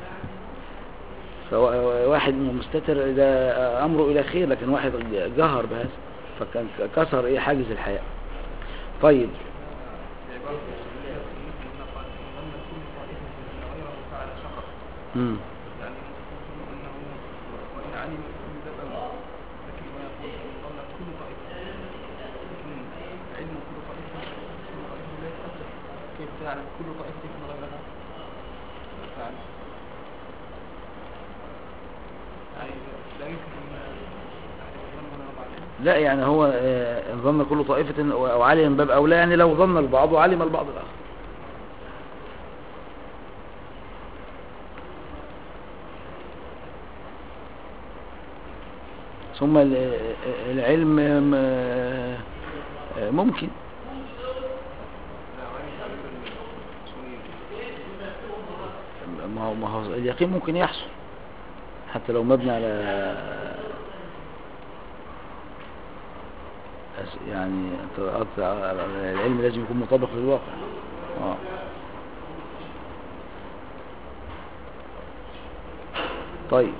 فواحد مستتر ده أمره إلى خير لكن واحد جهر بهذا فكان كسر إيه حاجز الحياة طيب بعبارة السنية السنية أن قال إن ظن كل طائفة أن غيره فعل شقق مم. يعني يقول أنه وإن علم كل ذنب لكن ما يقول إن ظن كل طائفة لكن علم كل طائفة كل طائفة لا يتأثر كيف تعلم كل طائفة أن غيرها فعل يعني لا يمكن أن ظننا بعدين لا يعني هو آه، إن ظن كل طائفة أو علم من باب أولى يعني لو ظن البعض وعلم البعض الآخر ثم ال- آه، العلم آم، آه، آه، ممكن لا غير تعبير الأصوليين ما هو ما هو اليقين ممكن يحصل حتى لو مبني على أس- يعني أنت- العلم لازم يكون مطابق للواقع اه طيب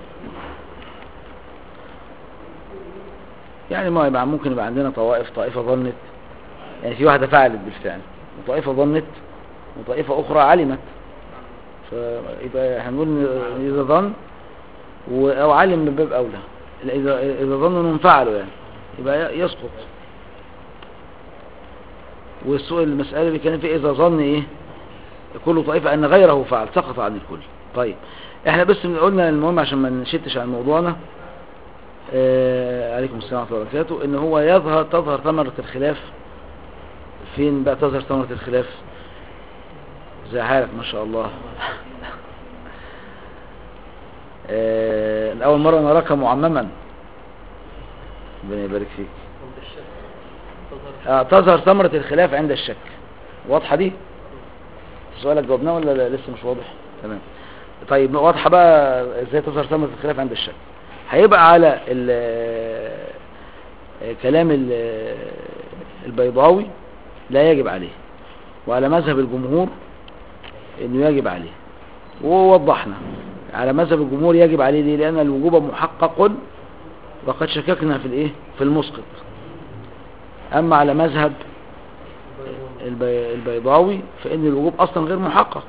يعني ما يبقى ممكن يبقى عندنا طوائف طائفة ظنت يعني في واحدة فعلت بالفعل وطائفة ظنت وطائفة أخرى علمت فيبقى هنقول إن إذا ظن و- أو علم من باب أولى لا، إذا إذا ظن إنهم فعلوا يعني يبقى ي- يسقط والسؤال المسألة اللي كان فيه إذا ظن إيه كل طائفة أن غيره فعل سقط عن الكل طيب احنا بس قلنا المهم عشان ما نشتش عن موضوعنا آه عليكم السلام ورحمة الله وبركاته ان هو يظهر تظهر ثمرة الخلاف فين بقى تظهر ثمرة الخلاف زي حالك ما شاء الله آه اول مرة نراك معمما ربنا يبارك فيك عند الشك تظهر آه تظهر ثمرة الخلاف عند الشك واضحة دي سؤالك جاوبناه ولا لا لسه مش واضح تمام طيب واضحة بقى ازاي تظهر ثمرة الخلاف عند الشك هيبقى على ال آه، كلام ال- آه، البيضاوي لا يجب عليه وعلى مذهب الجمهور انه يجب عليه ووضحنا على مذهب الجمهور يجب عليه ليه لان الوجوب محقق وقد شككنا في الايه في المسقط اما على مذهب البي- البيضاوي فان الوجوب اصلا غير محقق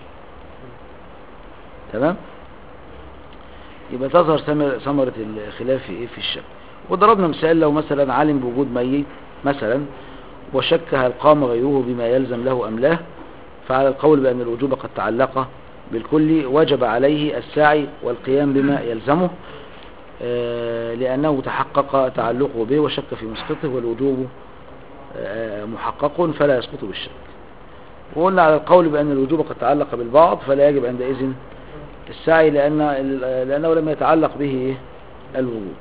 تمام يبقى تظهر ثمر- ثمرة الخلاف في ايه في الشك وضربنا مثال لو مثلا علم بوجود ميت مثلا وشك هل قام غيره بما يلزم له ام لا فعلى القول بان الوجوب قد تعلق بالكل وجب عليه السعي والقيام بما يلزمه آه، لأنه تحقق تعلقه به وشك في مسقطه والوجوب آه، محقق فلا يسقط بالشك وقلنا على القول بأن الوجوب قد تعلق بالبعض فلا يجب عندئذ السعي لأن لأنه لم يتعلق به إيه؟ الوجوب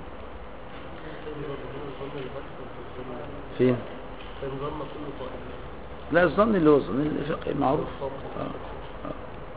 فين؟ فإن ظن كل طائف لا الظن اللي هو الظن الفقهي معروف آه. آه.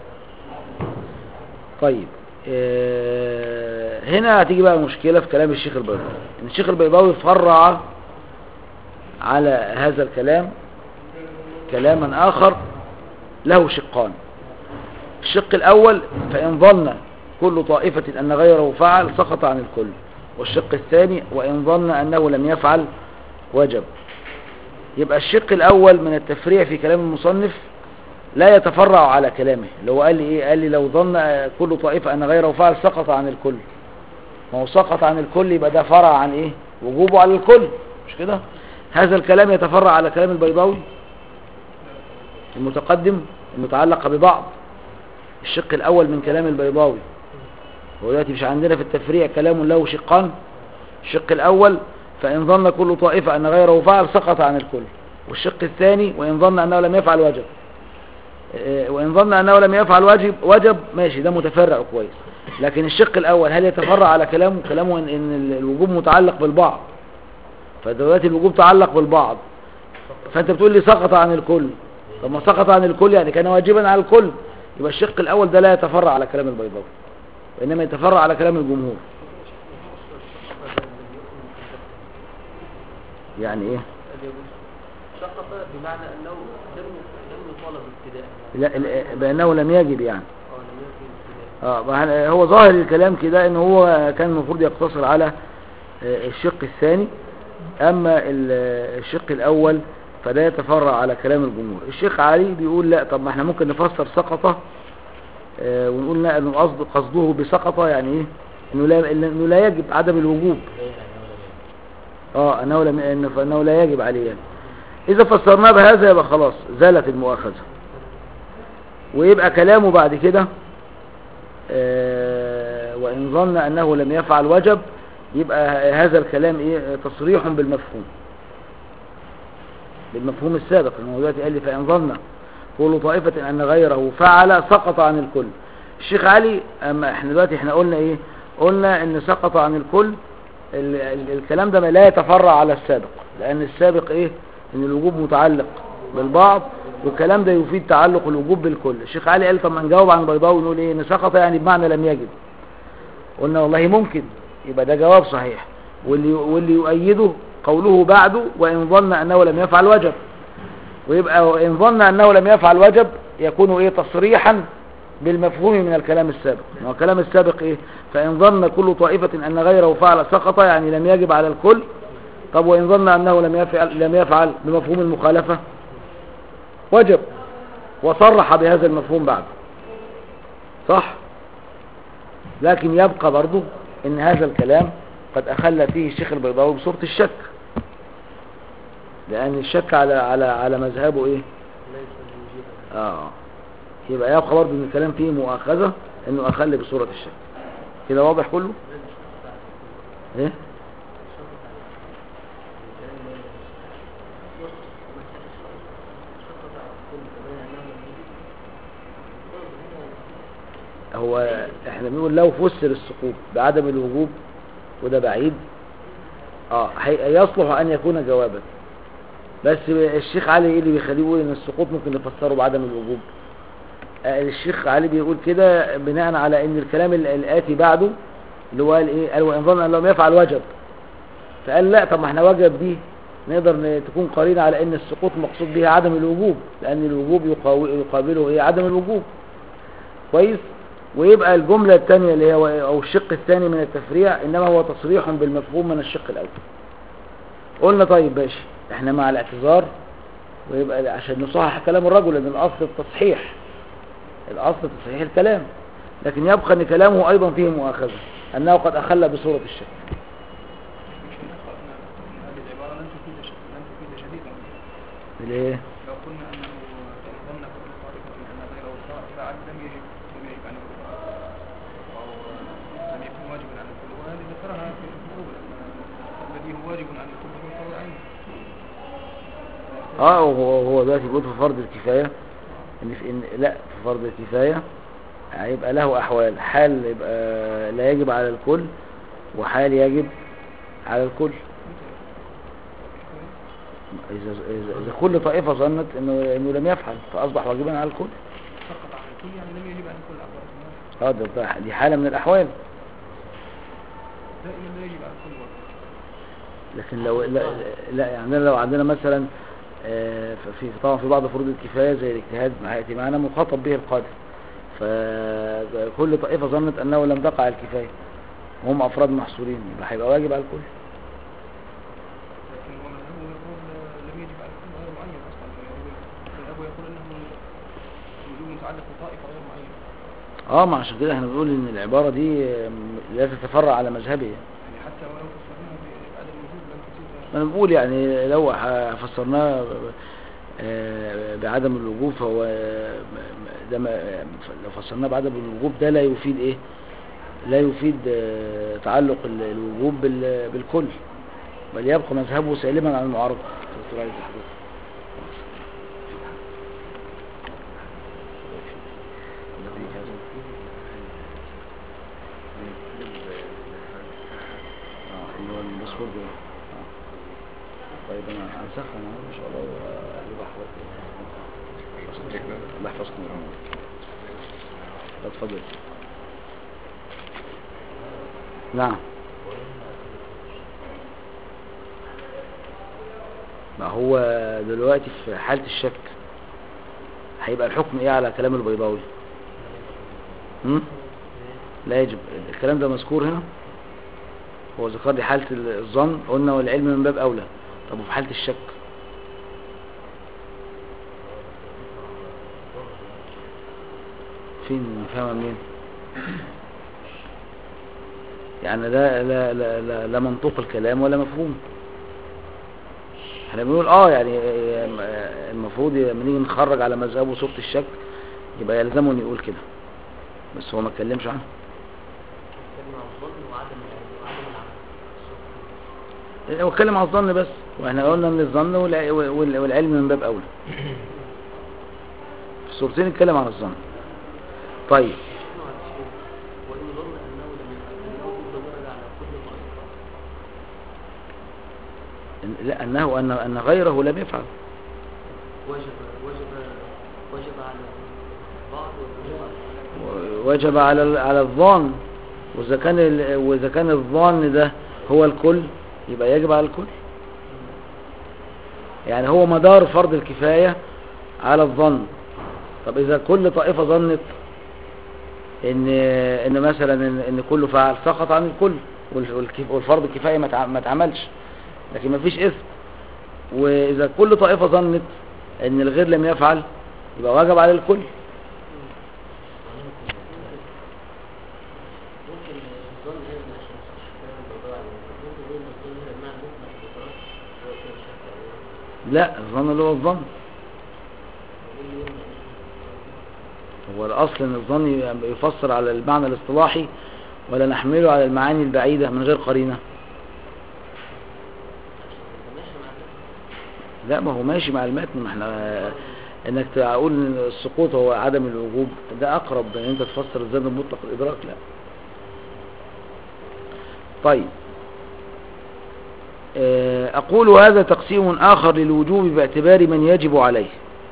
طيب آه، هنا هتيجي بقى مشكلة في كلام الشيخ البيضاوي ان الشيخ البيضاوي فرع على هذا الكلام كلاما آخر له شقان الشق الأول فإن ظن كل طائفة أن غيره فعل سقط عن الكل والشق الثاني وإن ظن أنه لم يفعل وجب يبقى الشق الأول من التفريع في كلام المصنف لا يتفرع على كلامه اللي هو قال لي ايه قال لي لو ظن كل طائفة ان غيره فعل سقط عن الكل ما هو سقط عن الكل يبقى ده فرع عن ايه وجوبه على الكل مش كده هذا الكلام يتفرع على كلام البيضاوي المتقدم المتعلق ببعض الشق الاول من كلام البيضاوي هو دلوقتي مش عندنا في التفريع كلام له شقان الشق الاول فان ظن كل طائفة ان غيره فعل سقط عن الكل والشق الثاني وان ظن انه لم يفعل وجب آه، وإن ظن أنه لم يفعل واجب وجب ماشي ده متفرع كويس لكن الشق الأول هل يتفرع على كلامه كلامه إن, إن الوجوب متعلق بالبعض فدلوقتي الوجوب تعلق بالبعض فأنت بتقول لي سقط عن الكل طب ما سقط عن الكل يعني كان واجبا على الكل يبقى الشق الأول ده لا يتفرع على كلام البيضاوي وإنما يتفرع على كلام الجمهور يعني إيه سقط بمعنى أنه لم لم يطالب ابتداء لا لا- بأنه لم يجب يعني أو لم يكن ابتداء اه ما هو ظاهر الكلام كده ان هو كان المفروض يقتصر على آه، الشق الثاني اما ال- الشق الاول فده يتفرع على كلام الجمهور الشيخ علي بيقول لا طب ما احنا ممكن نفسر سقطه آه، ونقول لا انه قصد قصده بسقطه يعني ايه انه لا انه لا يجب عدم الوجوب اه انه لم انه فانه لا يجب عليه يعني. اذا فسرناه بهذا يبقى خلاص زالت المؤاخذه ويبقى كلامه بعد كده آه، وإن ظن أنه لم يفعل وجب يبقى هذا الكلام إيه تصريح بالمفهوم بالمفهوم السابق لأنه دلوقتي قال لي فإن ظن كل طائفة أن غيره فعل سقط عن الكل الشيخ علي أما احنا دلوقتي احنا قلنا ايه قلنا ان سقط عن الكل ال ال الكلام ده ما لا يتفرع على السابق لأن السابق ايه ان الوجوب متعلق بالبعض والكلام ده يفيد تعلق الوجوب بالكل الشيخ علي قال طب ما نجاوب عن البيضاوي ونقول ايه ان سقط يعني بمعنى لم يجب قلنا والله ممكن يبقى ده جواب صحيح واللي واللي يؤيده قوله بعده وان ظن انه لم يفعل وجب ويبقى وان ظن انه لم يفعل وجب يكون ايه تصريحا بالمفهوم من الكلام السابق ما هو الكلام السابق ايه فان ظن كل طائفة ان غيره فعل سقط يعني لم يجب على الكل طب وان ظن انه لم يفعل لم يفعل بمفهوم المخالفة وجب وصرح بهذا المفهوم بعد صح لكن يبقى برضو ان هذا الكلام قد اخل فيه الشيخ البيضاوي بصورة الشك لان الشك على على على مذهبه ايه ليس موجبا اه يبقى يبقى برضه ان الكلام فيه مؤاخذة انه اخل بصورة الشك كده واضح كله ايه هو احنا بنقول لو فسر السقوط بعدم الوجوب وده بعيد اه هي- يصلح ان يكون جوابا بس الشيخ علي ايه اللي بيخليه يقول ان السقوط ممكن نفسره بعدم الوجوب آه الشيخ علي بيقول كده بناء على ان الكلام ال- الاتي بعده اللي هو قال ايه قال وان ظن ان لم يفعل وجب فقال لا طب ما احنا وجب دي نقدر ن- تكون قرينه على ان السقوط مقصود بها عدم الوجوب لان الوجوب يقاو- يقابله ايه عدم الوجوب كويس ويبقى الجملة الثانية اللي هي أو الشق الثاني من التفريع إنما هو تصريح بالمفهوم من الشق الأول قلنا طيب ماشي احنا مع الاعتذار ويبقى عشان نصحح كلام الرجل لأن الأصل التصحيح الأصل تصحيح الكلام لكن يبقى أن كلامه أيضا فيه مؤاخذة أنه قد أخل بصورة الشك مش نقرأنا أن هذه العبارة لن تفيد ش- لن تفيد شديدا ليه؟ لو قلنا أنه إن ظن كل طائفة أن غيره فا- فاعل لم يجب لم يجب أن يكون أو لم يكن واجبا على الكل وهذه ذكرها في الأول أن الذي هو واجب على الكل هو فرض عين اه هو هو دلوقتي بيقول في فرض الكفاية ان في ان لا في فرض الكفاية هيبقى له احوال حال يبقى لا يجب على الكل وحال يجب على الكل إذا, إذا, إذا كل طائفة ظنت إنه, إنه لم يفعل فأصبح واجبا على الكل سقط على الكل يعني لم يجب على الكل عبارة الناس اه ده- ده- دي حالة من الأحوال دائما لا يجب على الكل واجب لكن لو لا, لا يعني لو عندنا مثلا آه، في طبعا في بعض فروض الكفاية زي الاجتهاد ما هيأتي معنا مخاطب به القادر فكل طائفة ظنت أنه لم تقع الكفاية وهم أفراد محصورين يبقى هيبقى واجب على الكل لكن هو مذهبه يقول لم يجب على الكل غير معين أصلا مذهبه يقول أنه الوجوب متعلق بطائفة غير معينة اه ما عشان كده احنا بنقول ان العبارة دي آه، لا تتفرع على مذهبه يعني حتى ولو فسرناها بعدم الوجوب لن تفيد انا بقول يعني لو ح- فسرناه آه، بعدم الوجوب فهو آه، ده ما- لو فسرناه بعدم الوجوب ده لا يفيد ايه لا يفيد آه، تعلق ال- الوجوب بال- بالكل بل يبقى مذهبه سالما عن المعارضة دكتور علي تحضر. آه، اللي هو الباسورد ده. آه. طيب انا هنسخن اهو ان شاء الله ويبقى حضرتك الله يحفظكم ويرحمكم لا اتفضل نعم ما هو دلوقتي في حالة الشك هيبقى الحكم ايه على كلام البيضاوي هم؟ لا يجب الكلام ده مذكور هنا هو ذكر لي حالة الظن قلنا والعلم من باب أولى طب وفي حالة الشك فين نفهمها منين يعني لا لا لا لا, لا منطوق الكلام ولا مفهوم احنا بنقول اه يعني آه، المفروض لما نيجي نخرج على مذهبه صورة الشك يبقى يلزمه انه يقول كده بس هو ما اتكلمش عنه نتكلم عن الظن وعدم العلم وعدم العمل هو اتكلم على الظن بس واحنا قلنا ان الظن والع- وال- والعلم من باب اولى في الصورتين اتكلم عن الظن طيب شنو على الشيء وإن ظن أنه لم يفعل الوجوب ضمير على كل طائفة إن- لا انه ان ان غيره لم يفعل وجب وجب وجب على بعض ووجب على و- وجب على ال- على الظان واذا كان ال- واذا كان الظان ده هو الكل يبقى يجب على الكل يعني هو مدار فرض الكفاية على الظن طب اذا كل طائفة ظنت ان ان مثلا ان, إن كله فعل سقط عن الكل وال- والكف- والفرض الكفاية ما تع- ما اتعملش لكن ما فيش اسم واذا كل طائفة ظنت ان الغير لم يفعل يبقى واجب على الكل ممكن الظن هنا عشان مش فاهم الموضوع يعني ممكن نقول ان الظن هنا بمعنى مطلق بطرف هو كده شك أو إيه. لا الظن اللي هو الظن نقول يمنع هو الأصل أن الظن يفسر على المعنى الاصطلاحي ولا نحمله على المعاني البعيدة من غير قرينة لا ما هو ماشي مع المتن ما احنا انك تقول ان السقوط هو عدم الوجوب ده اقرب ان انت تفسر الزمن المطلق الادراك لا طيب آه، اقول هذا تقسيم اخر للوجوب باعتبار من يجب عليه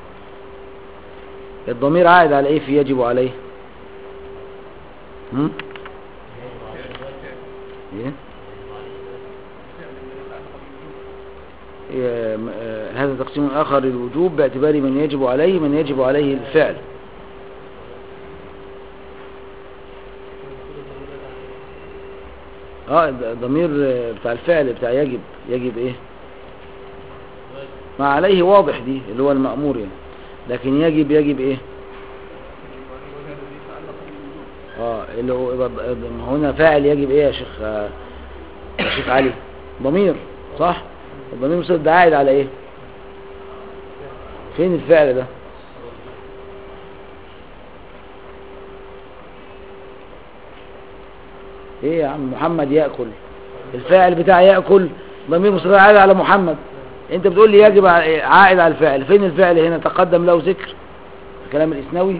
الضمير عائد على ايه في يجب عليه هم؟ ايه إيه، م- آه، هذا تقسيم آخر للوجوب باعتبار من يجب عليه من يجب عليه الفعل اه د- ضمير آه، بتاع الفعل بتاع يجب يجب ايه ما عليه واضح دي اللي هو المأمور يعني لكن يجب يجب ايه اه اللي هو يبقى- ما هنا فاعل يجب ايه يا شيخ آه، يا شيخ علي ضمير صح الضمير المستتر ده عائد على ايه فين الفعل ده ايه يا عم محمد يأكل الفاعل بتاع يأكل ضمير مستتر عائد على محمد انت بتقول لي يجب ع- عائد على الفعل فين الفعل هنا تقدم له ذكر الكلام الاسنوي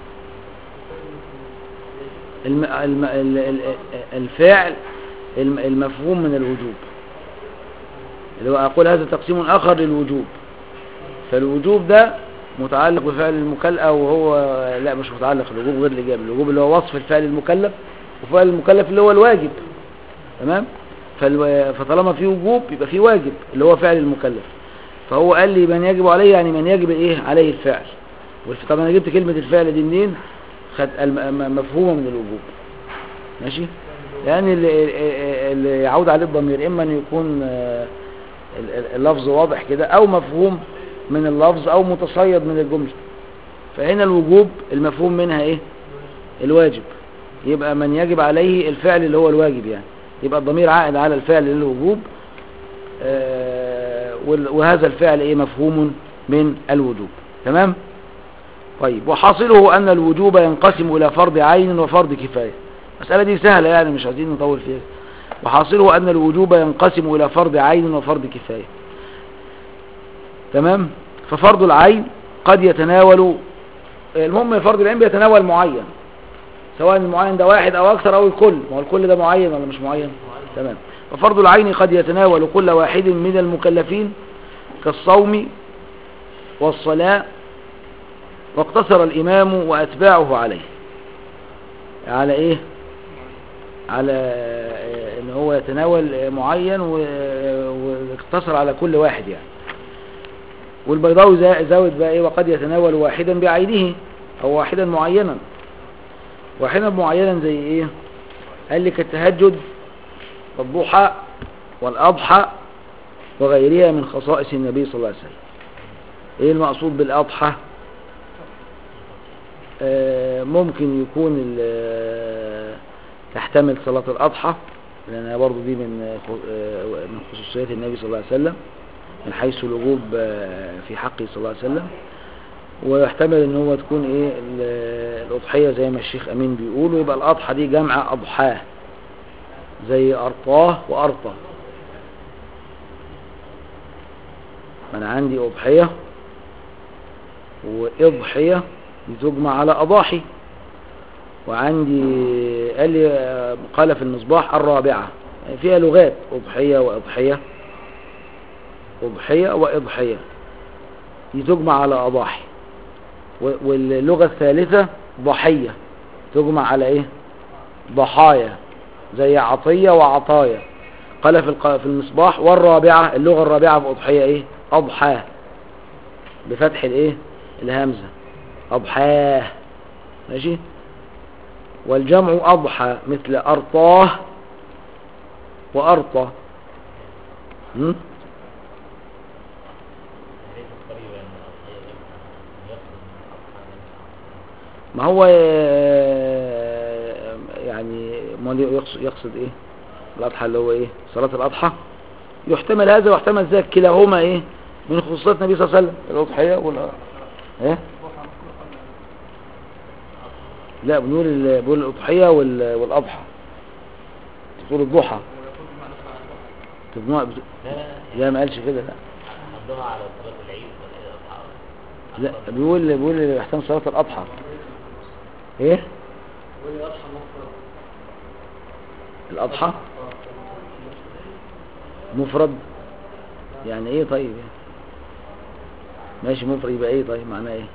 الم... الم... ال- ال- الفعل الم- المفهوم من الوجوب اللي هو أقول هذا تقسيم آخر للوجوب فالوجوب ده متعلق بفعل المكلف أو هو لا مش متعلق الوجوب غير الإجابة الوجوب اللي هو وصف الفعل المكلف وفعل المكلف اللي هو الواجب تمام فالو... فطالما في وجوب يبقى في واجب اللي هو فعل المكلف فهو قال لي من يجب عليه يعني من يجب ايه عليه الفعل والف- طب انا جبت كلمة الفعل دي منين خد الم- م- مفهومة من الوجوب ماشي لأن اللي, اللي يعود عليه الضمير إما أن يكون آه، ال- ال- اللفظ واضح كده أو مفهوم من اللفظ أو متصيد من الجملة فهنا الوجوب المفهوم منها إيه الواجب يبقى من يجب عليه الفعل اللي هو الواجب يعني يبقى الضمير عائد على الفعل للوجوب آه، وال- وهذا الفعل إيه مفهوم من الوجوب تمام طيب وحاصله أن الوجوب ينقسم إلى فرض عين وفرض كفاية المسألة دي سهلة يعني مش عايزين نطول فيها وحاصله أن الوجوب ينقسم إلى فرض عين وفرض كفاية تمام ففرض العين قد يتناول المهم فرض العين بيتناول معين سواء المعين ده واحد أو أكثر أو الكل ما هو الكل ده معين ولا مش معين تمام ففرض العين قد يتناول كل واحد من المكلفين كالصوم والصلاة واقتصر الإمام وأتباعه عليه على إيه على آه، ان هو يتناول آه، معين و- واقتصر على كل واحد يعني والبيضاوي زا- زود بقى ايه وقد يتناول واحدا بعينه او واحدا معينا واحدا معينا زي ايه قال لك التهجد والضحى والاضحى وغيرها من خصائص النبي صلى الله عليه وسلم ايه المقصود بالاضحى آه، ممكن يكون ال- تحتمل صلاة الأضحى لأنها برضو دي من خ- آه، من خصوصيات النبي صلى الله عليه وسلم من حيث الوجوب آه، في حقه صلى الله عليه وسلم ويحتمل ان هو تكون ايه ال- الأضحية زي ما الشيخ أمين بيقول ويبقى الأضحى دي جمع أضحاه زي أرطاه وأرطى أنا عندي أضحية وإضحية بتجمع على أضاحي وعندي قال لي آه، قال في المصباح الرابعة يعني فيها لغات أضحية وأضحية أضحية وإضحية دي تجمع على أضاحي و- واللغة الثالثة ضحية تجمع على إيه ضحايا زي عطية وعطايا قال في الق- في المصباح والرابعة اللغة الرابعة في أضحية إيه أضحاه بفتح الإيه الهمزة أضحاه ماشي والجمع أضحى مثل أرطاه وأرطى م? ليس قريبا من الأضحية يقصد الأضحى ما هو آه، يعني ما يقصد, يقصد ايه الأضحى اللي هو ايه صلاة الأضحى يحتمل هذا ويحتمل ذاك كلاهما ايه من خصوصيات النبي صلى الله عليه وسلم الأضحية ولا ايه لا بنقول ال- بنقول الأضحية وال- والأضحى بتقول الضحى ويقول بمعنى صلاة الضحى تجمع بت... لا لا لا ما قالش كده لا عندها على صلاة العيد ولا ايه الأضحى لا بيقول بيقول احسن صلاة الأضحى ايه وهي أضحى مفرد الأضحى مفرد يعني ايه طيب يعني ماشي مفرد يبقى ايه طيب معناه ايه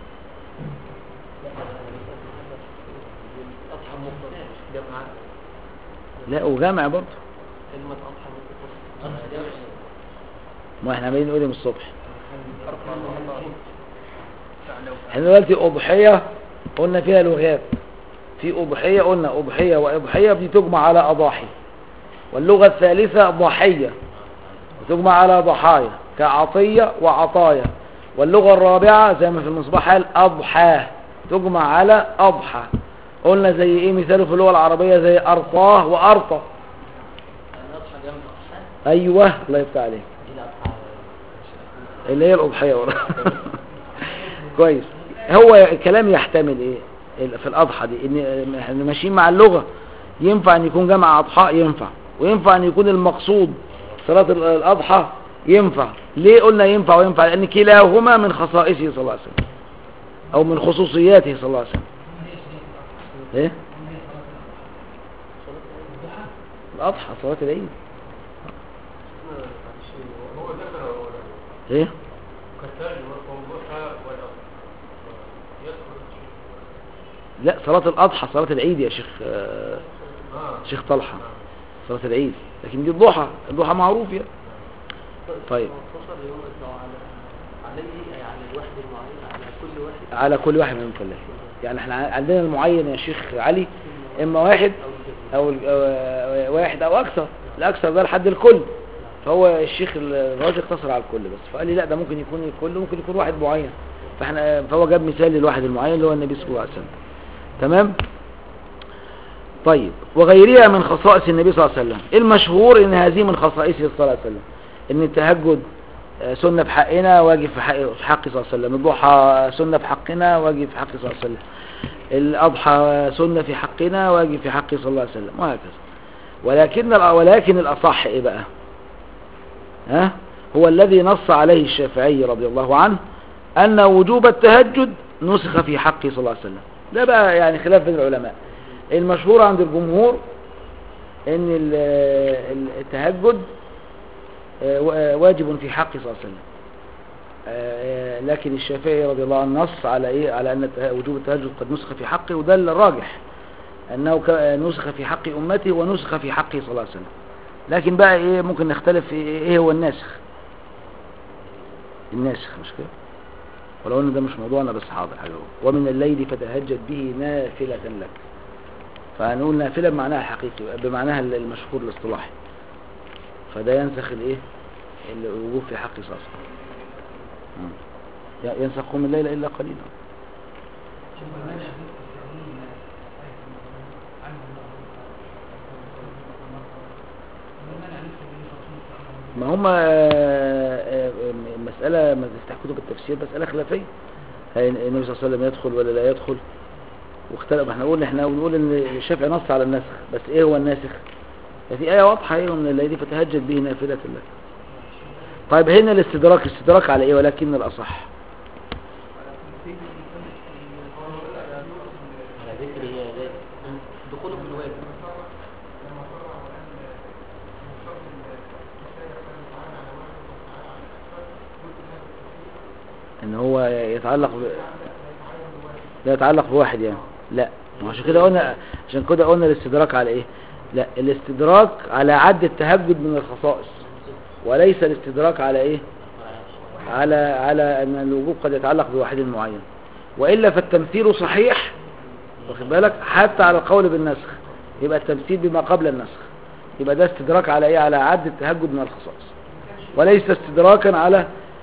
أضحى مفرد جمع لا وجامع برضه كلمة أضحى مفرد ما احنا عمالين نقول إيه من الصبح أرقى الله الله تعالى احنا دلوقتي أضحية قلنا فيها لغات في أضحية قلنا أضحية وأضحية بتجمع على أضاحي واللغة الثالثة ضحية بتجمع على ضحايا كعطية وعطايا واللغة الرابعة زي ما في المصباح قال أضحى تجمع على أضحى قلنا زي ايه مثاله في اللغة العربية زي أرطاه وأرطى يعني أضحى جمع أيوه الله يفتح عليك دي الأضحى اللي هي الأضحية ورا كويس هو الكلام يحتمل ايه ال- في الأضحى دي ان احنا ماشيين مع اللغة ينفع ان يكون جمع أضحى ينفع وينفع ان يكون المقصود صلاة ال- الأضحى ينفع ليه قلنا ينفع وينفع لأن كلاهما من خصائصه صلى الله عليه وسلم أو من خصوصياته صلى الله عليه وسلم ايه الأضحى صلاة العيد ايه لا صلاة الأضحى صلاة العيد يا شيخ آه، شيخ طلحة صلاة العيد لكن دي الضحى الضحى معروف يعني طيب. مختصر يوم لو على عليه أي على الواحد المعين على كل واحد على كل واحد من المكلفين يعني احنا عندنا المعين يا شيخ علي اما واحد او ال- أو واحد او اكثر الاكثر ده لحد الكل فهو الشيخ الراجل اقتصر على الكل بس فقال لي لا ده ممكن يكون الكل ممكن يكون واحد معين فاحنا فهو جاب مثال للواحد المعين اللي هو النبي صلى الله عليه وسلم تمام طيب وغيرها من خصائص النبي صلى الله عليه وسلم المشهور ان هذه من خصائصه صلى الله عليه وسلم ان التهجد آه، سنة في حقنا واجب في حق في حق صلى الله عليه وسلم الضحى سنة في حقنا واجب في حق صلى الله عليه وسلم الأضحى سنة في حقنا واجب في حق صلى الله عليه وسلم وهكذا ولكن الأ- ولكن الأصح إيه بقى ها هو الذي نص عليه الشافعي رضي الله عنه أن وجوب التهجد نسخ في حقه صلى الله عليه وسلم ده بقى يعني خلاف بين العلماء المشهور عند الجمهور ان ال- ال- التهجد آه، و- آه، واجب في حق صلى الله عليه وسلم آه، لكن الشافعي رضي الله عنه نص على ايه على ان الته- وجوب التهجد قد نسخ في حقه وده الراجح انه ك- آه، نسخ في حق امته ونسخ في حقه صلى الله عليه وسلم لكن بقى ايه ممكن نختلف في ايه هو الناسخ الناسخ مش كده ولو ان ده مش موضوعنا بس حاضر حاجه هو. ومن الليل فتهجد به نافلة لك فهنقول نافلة بمعناها الحقيقي بمعناها المشهور الاصطلاحي فده ينسخ الايه الوجوب في حق صلى الله عليه وسلم مم. ينسخ قوم الليل الا قليلا ما هم مسألة ما تفتح كتب التفسير مسألة خلافية هل النبي صلى الله عليه وسلم يدخل ولا لا يدخل واختلف ما احنا قلنا احنا بنقول ان الشافعي نص على النسخ بس ايه هو الناسخ ففي آية واضحة ايه من الليل فتهجد به نافلة لك طيب هنا الاستدراك الاستدراك على ايه ولكن الأصح على ذكر هي ذات دخوله في الواجب ان هو يتعلق ب... لا يتعلق بواحد يعني لا ما عشان كده قلنا عشان كده قلنا الاستدراك على ايه لا الاستدراك على عد التهجد من الخصائص وليس الاستدراك على ايه على على ان الوجوب قد يتعلق بواحد معين والا فالتمثيل صحيح واخد بالك حتى على القول بالنسخ يبقى التمثيل بما قبل النسخ يبقى ده استدراك على ايه على عد التهجد من الخصائص وليس استدراكا على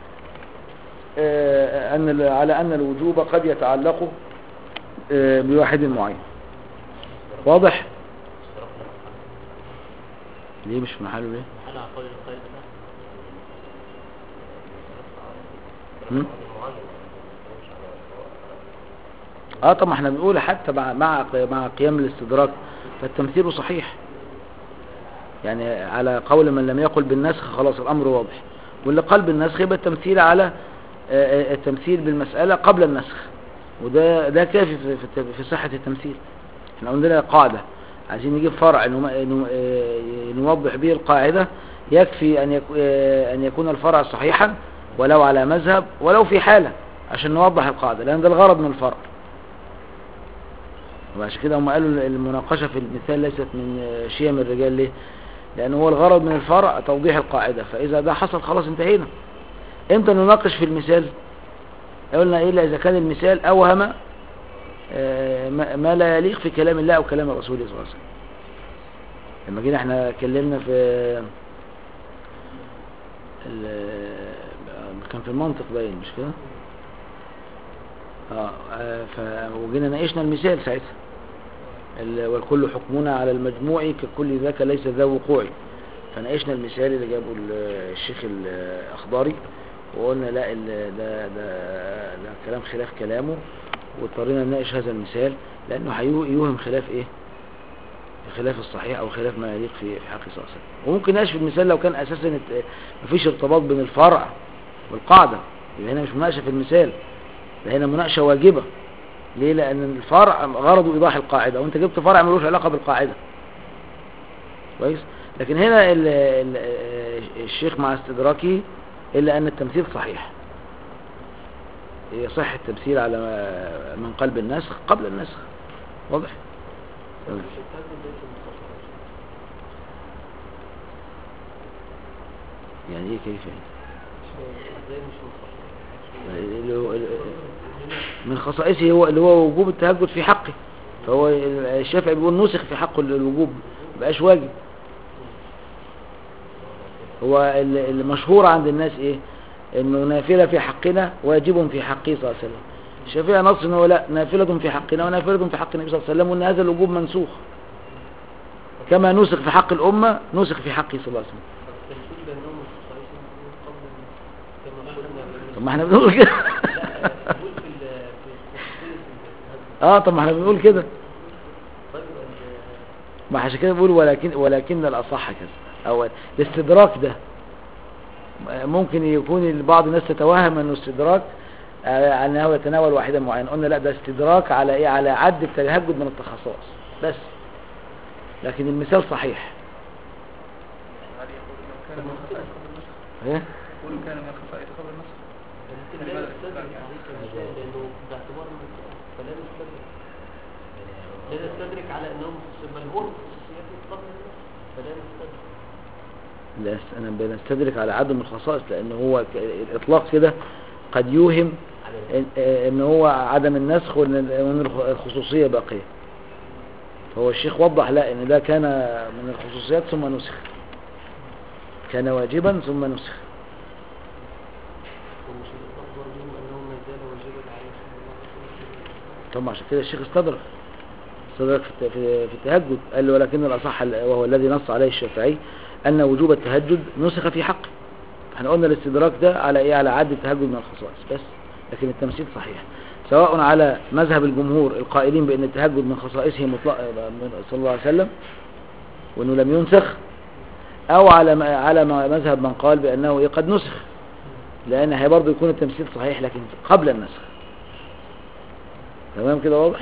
آه، أن ال- على أن الوجوب قد يتعلق آه، بواحد معين واضح ليه مش في محله ليه محل على قول القيد ده هم؟ اه طب ما احنا بنقول حتى مع مع مع قيام الاستدراك فالتمثيل صحيح يعني على قول من لم يقل بالنسخ خلاص الامر واضح واللي قال بالنسخ يبقى التمثيل على آه، آه، التمثيل بالمسألة قبل النسخ وده ده كافي في في في صحة التمثيل احنا عندنا قاعدة عايزين نجيب فرع نم- نم- آه، نوضح به القاعدة يكفي أن يك- آه، أن يكون الفرع صحيحا ولو على مذهب ولو في حالة عشان نوضح القاعدة لأن ده الغرض من الفرع وعشان كده هم قالوا المناقشة في المثال ليست من آه، شيم الرجال ليه لأن هو الغرض من الفرع توضيح القاعدة فإذا ده حصل خلاص انتهينا امتى نناقش في المثال قلنا إلا إذا كان المثال أوهم آه، ما ما لا يليق في كلام الله أو كلام الرسول صلى الله عليه وسلم لما جينا احنا اتكلمنا في ال- كان في المنطق باين مش كده اه آه، ف وجينا ناقشنا المثال ساعتها ال- والكل حكمنا على المجموع ككل ذاك ليس ذا وقوع فناقشنا المثال اللي جابه ال- الشيخ الأخضاري وقلنا لا ال- ده, ده, ده كلام خلاف كلامه واضطرينا نناقش هذا المثال لأنه هيو- يوهم خلاف إيه خلاف الصحيح أو خلاف ما يليق في في حق صلى الله عليه وسلم وممكن نناقش في المثال لو كان أساسا الت- مفيش ارتباط بين الفرع والقاعدة يبقى هنا مش مناقشة في المثال ده هنا مناقشة واجبة ليه لأن الفرع غرضه إيضاح القاعدة وأنت جبت فرع ملوش علاقة بالقاعدة كويس لكن هنا ال ال الشيخ مع استدراكه إلا أن التمثيل صحيح يصح التمثيل على من قلب النسخ قبل النسخ واضح تمام. مش التهجد ليس مخصص يعني ايه كيف يعني ازاي مش مخصص اللي هو- من خصائصه هو اللي هو وجوب التهجد في حقه فهو الشافعي بيقول نسخ في حقه الوجوب مبقاش واجب هو ال- المشهور عند الناس ايه انه نافلة في حقنا واجب في حقه صلى الله عليه وسلم الشافعي نص انه لا نافلة في حقنا ونافلة في حق النبي صلى الله عليه وسلم وان هذا الوجوب منسوخ كما نسخ في حق الأمة نسخ في حقه صلى الله عليه وسلم التمثيل بأنهم مخصصين قبل كما قلنا طب ما احنا بنقول كده لا بقول في ال- في خصوصية الهدف اه طب ما احنا بنقول كده طيب ال- ما عشان كده بقول ولكن ولكن الأصح كذا أو الاستدراك ده ممكن يكون بعض الناس تتوهم انه استدراك آه، انه يتناول واحدا معينا قلنا لا ده استدراك على ايه على عد التهجد من التخصص بس لكن المثال صحيح علي يقول لو كان من الخصائص قبل النسخ ايه يقول كان من الخصائص قبل النسخ ممكن لا نستدرك عليه كمثال لأنه باعتبار المثال فلا نستدرك لا نستدرك على أنهم مخصصين بل هو خصوصيته قبل النسخ فلا نستدرك لا س- انا بنستدرك على عدم الخصائص لان هو ك- الاطلاق كده قد يوهم على ان, ان هو عدم النسخ وان ال- وإن الخ- الخصوصية باقية فهو الشيخ وضح لا ان ده كان من الخصوصيات ثم نسخ كان واجبا ثم نسخ ومش الأفضل منهم أنه ما زال واجبا عليه صلى الله عليه وسلم طبعا عشان كده الشيخ استدرك استدرك في الت- في في التهجد قال له ولكن الأصح ال- وهو الذي نص عليه الشافعي أن وجوب التهجد نسخ في حقه احنا قلنا الاستدراك ده على ايه على عد التهجد من الخصائص بس لكن التمثيل صحيح سواء على مذهب الجمهور القائلين بأن التهجد من خصائصه مطلق من صلى الله عليه وسلم وأنه لم ينسخ أو على م- على م- مذهب من قال بأنه إيه قد نسخ لأن هي برضه يكون التمثيل صحيح لكن قبل النسخ تمام كده واضح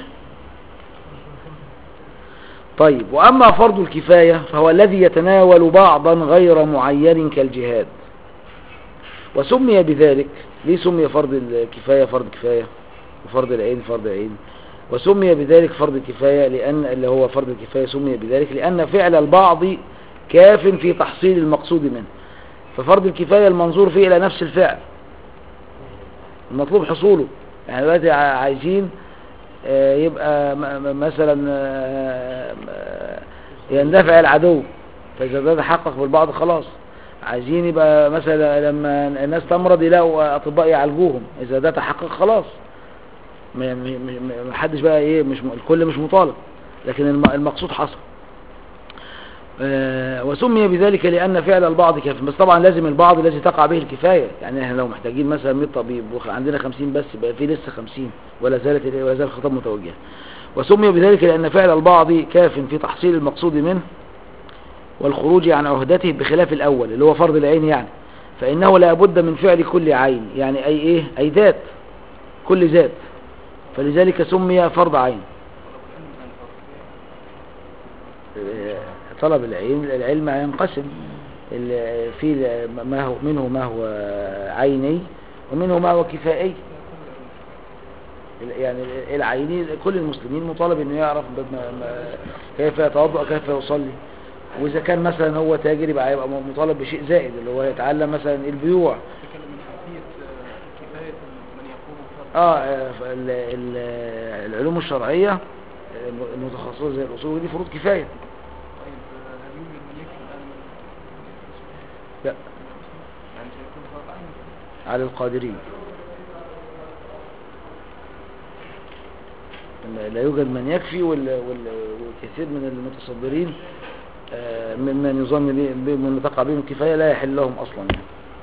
طيب وأما فرض الكفاية فهو الذي يتناول بعضا غير معين كالجهاد وسمي بذلك ليه سمي فرض الكفاية فرض كفاية وفرض العين فرض عين وسمي بذلك فرض الكفاية لأن اللي هو فرض الكفاية سمي بذلك لأن فعل البعض كاف في تحصيل المقصود منه ففرض الكفاية المنظور فيه إلى نفس الفعل المطلوب حصوله يعني دلوقتي ع- عايزين آه، يبقى م- م- مثلا آه، آه، يندفع العدو فإذا ده تحقق بالبعض خلاص عايزين يبقى مثلا لما الناس تمرض يلاقوا أطباء يعالجوهم إذا ده تحقق خلاص م- م- م- محدش بقى إيه مش م- الكل مش مطالب لكن الم- المقصود حصل آه، وسمي بذلك لأن فعل البعض كاف بس طبعا لازم البعض الذي تقع به الكفاية يعني احنا لو محتاجين مثلا 100 طبيب وعندنا 50 بس يبقى في لسه 50 ولا زالت ولا زال الخطاب متوجه وسمي بذلك لأن فعل البعض كاف في تحصيل المقصود منه والخروج عن عهدته بخلاف الأول اللي هو فرض العين يعني فإنه لا بد من فعل كل عين يعني أي إيه أي ذات كل ذات فلذلك سمي فرض عين آه، طلب العلم العلم ينقسم ال- في ما هو منه ما هو عيني ومنه ما هو كفائي ال- يعني ال- العيني كل المسلمين مطالب انه يعرف بما- ما- كيف يتوضا كيف يصلي واذا كان مثلا هو تاجر يبقى يبقى مطالب بشيء زائد اللي هو يتعلم مثلا البيوع تتكلم من حيثية آه، كفاية من يقوم بفرض اه آه، فال- ال- العلوم الشرعيه آه، المتخصصه زي الاصول دي فروض كفايه طيب آه، هل يوجد من يكفي الآن من لا يعني سيكون فرض عين على القادرين لا يوجد من يكفي وال- وال- والكثير من المتصدرين آه، ممن يظن به- بمن تقع بهم الكفاية لا يحل لهم أصلا يعني.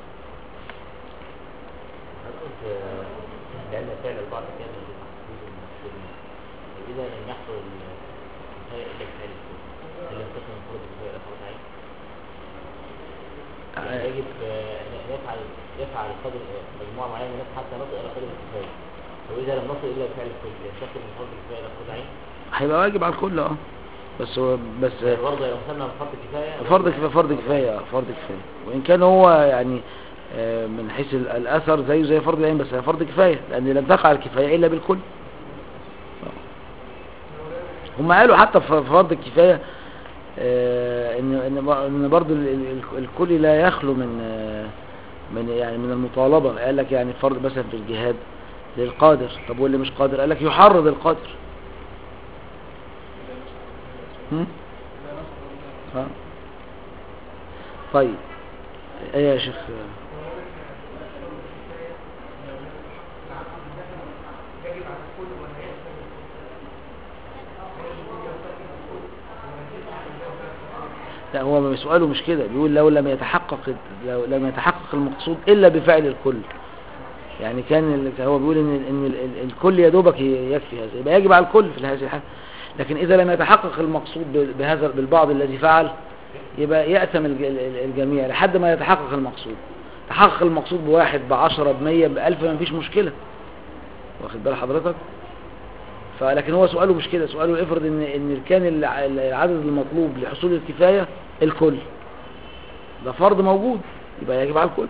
هل قلت آه، لأن فعل البعض كان لتحصيل المقصود منه وإذا لم يحصل الكفاية إلا بفعل الكل هل ينقسم من فرض الكفاية إلى فرض عين؟ يعني آه، يجب آه، أن يفعل يفعل قدر آه، مجموعة معينة من الناس حتى نصل إلى قدر الكفاية وإذا لم نصل إلا بفعل الكل ينتقل من فرض الكفاية إلى فرض عين هيبقى واجب على الكل اه بس هو بس يعني برضه لو مثلنا من فرض كفاية فرض كفاية فرض كفاية آه، فرض كفاية وإن كان هو يعني آه، من حيث ال- الأثر زيه زي فرض العين بس هي فرض كفاية لأن لم تقع الكفاية إلا بالكل هم قالوا حتى في فرض الكفاية آه، ان ان ب- ان برضه ال- ال- الكل لا يخلو من آه، من يعني من المطالبة قال لك يعني فرض مثلا في الجهاد للقادر طب واللي مش قادر قال لك يحرض القادر هم؟ ها؟ طيب ايه يا شيخ لا هو سؤاله مش كده بيقول لو لم يتحقق لو لم يتحقق المقصود الا بفعل الكل يعني كان ال- هو بيقول ان ان ال- ال- الكل يا دوبك ي- يكفي هذا يبقى يجب على الكل في هذه الحاله لكن اذا لم يتحقق المقصود ب- بهذا بالبعض الذي فعل يبقى يأتم الج- ال- ال- الجميع لحد ما يتحقق المقصود تحقق المقصود بواحد بعشرة بمية بألف ما فيش مشكلة واخد بال حضرتك فلكن هو سؤاله مش كده سؤاله افرض ان ان كان الع- العدد المطلوب لحصول الكفاية الكل ده فرض موجود يبقى يجب على الكل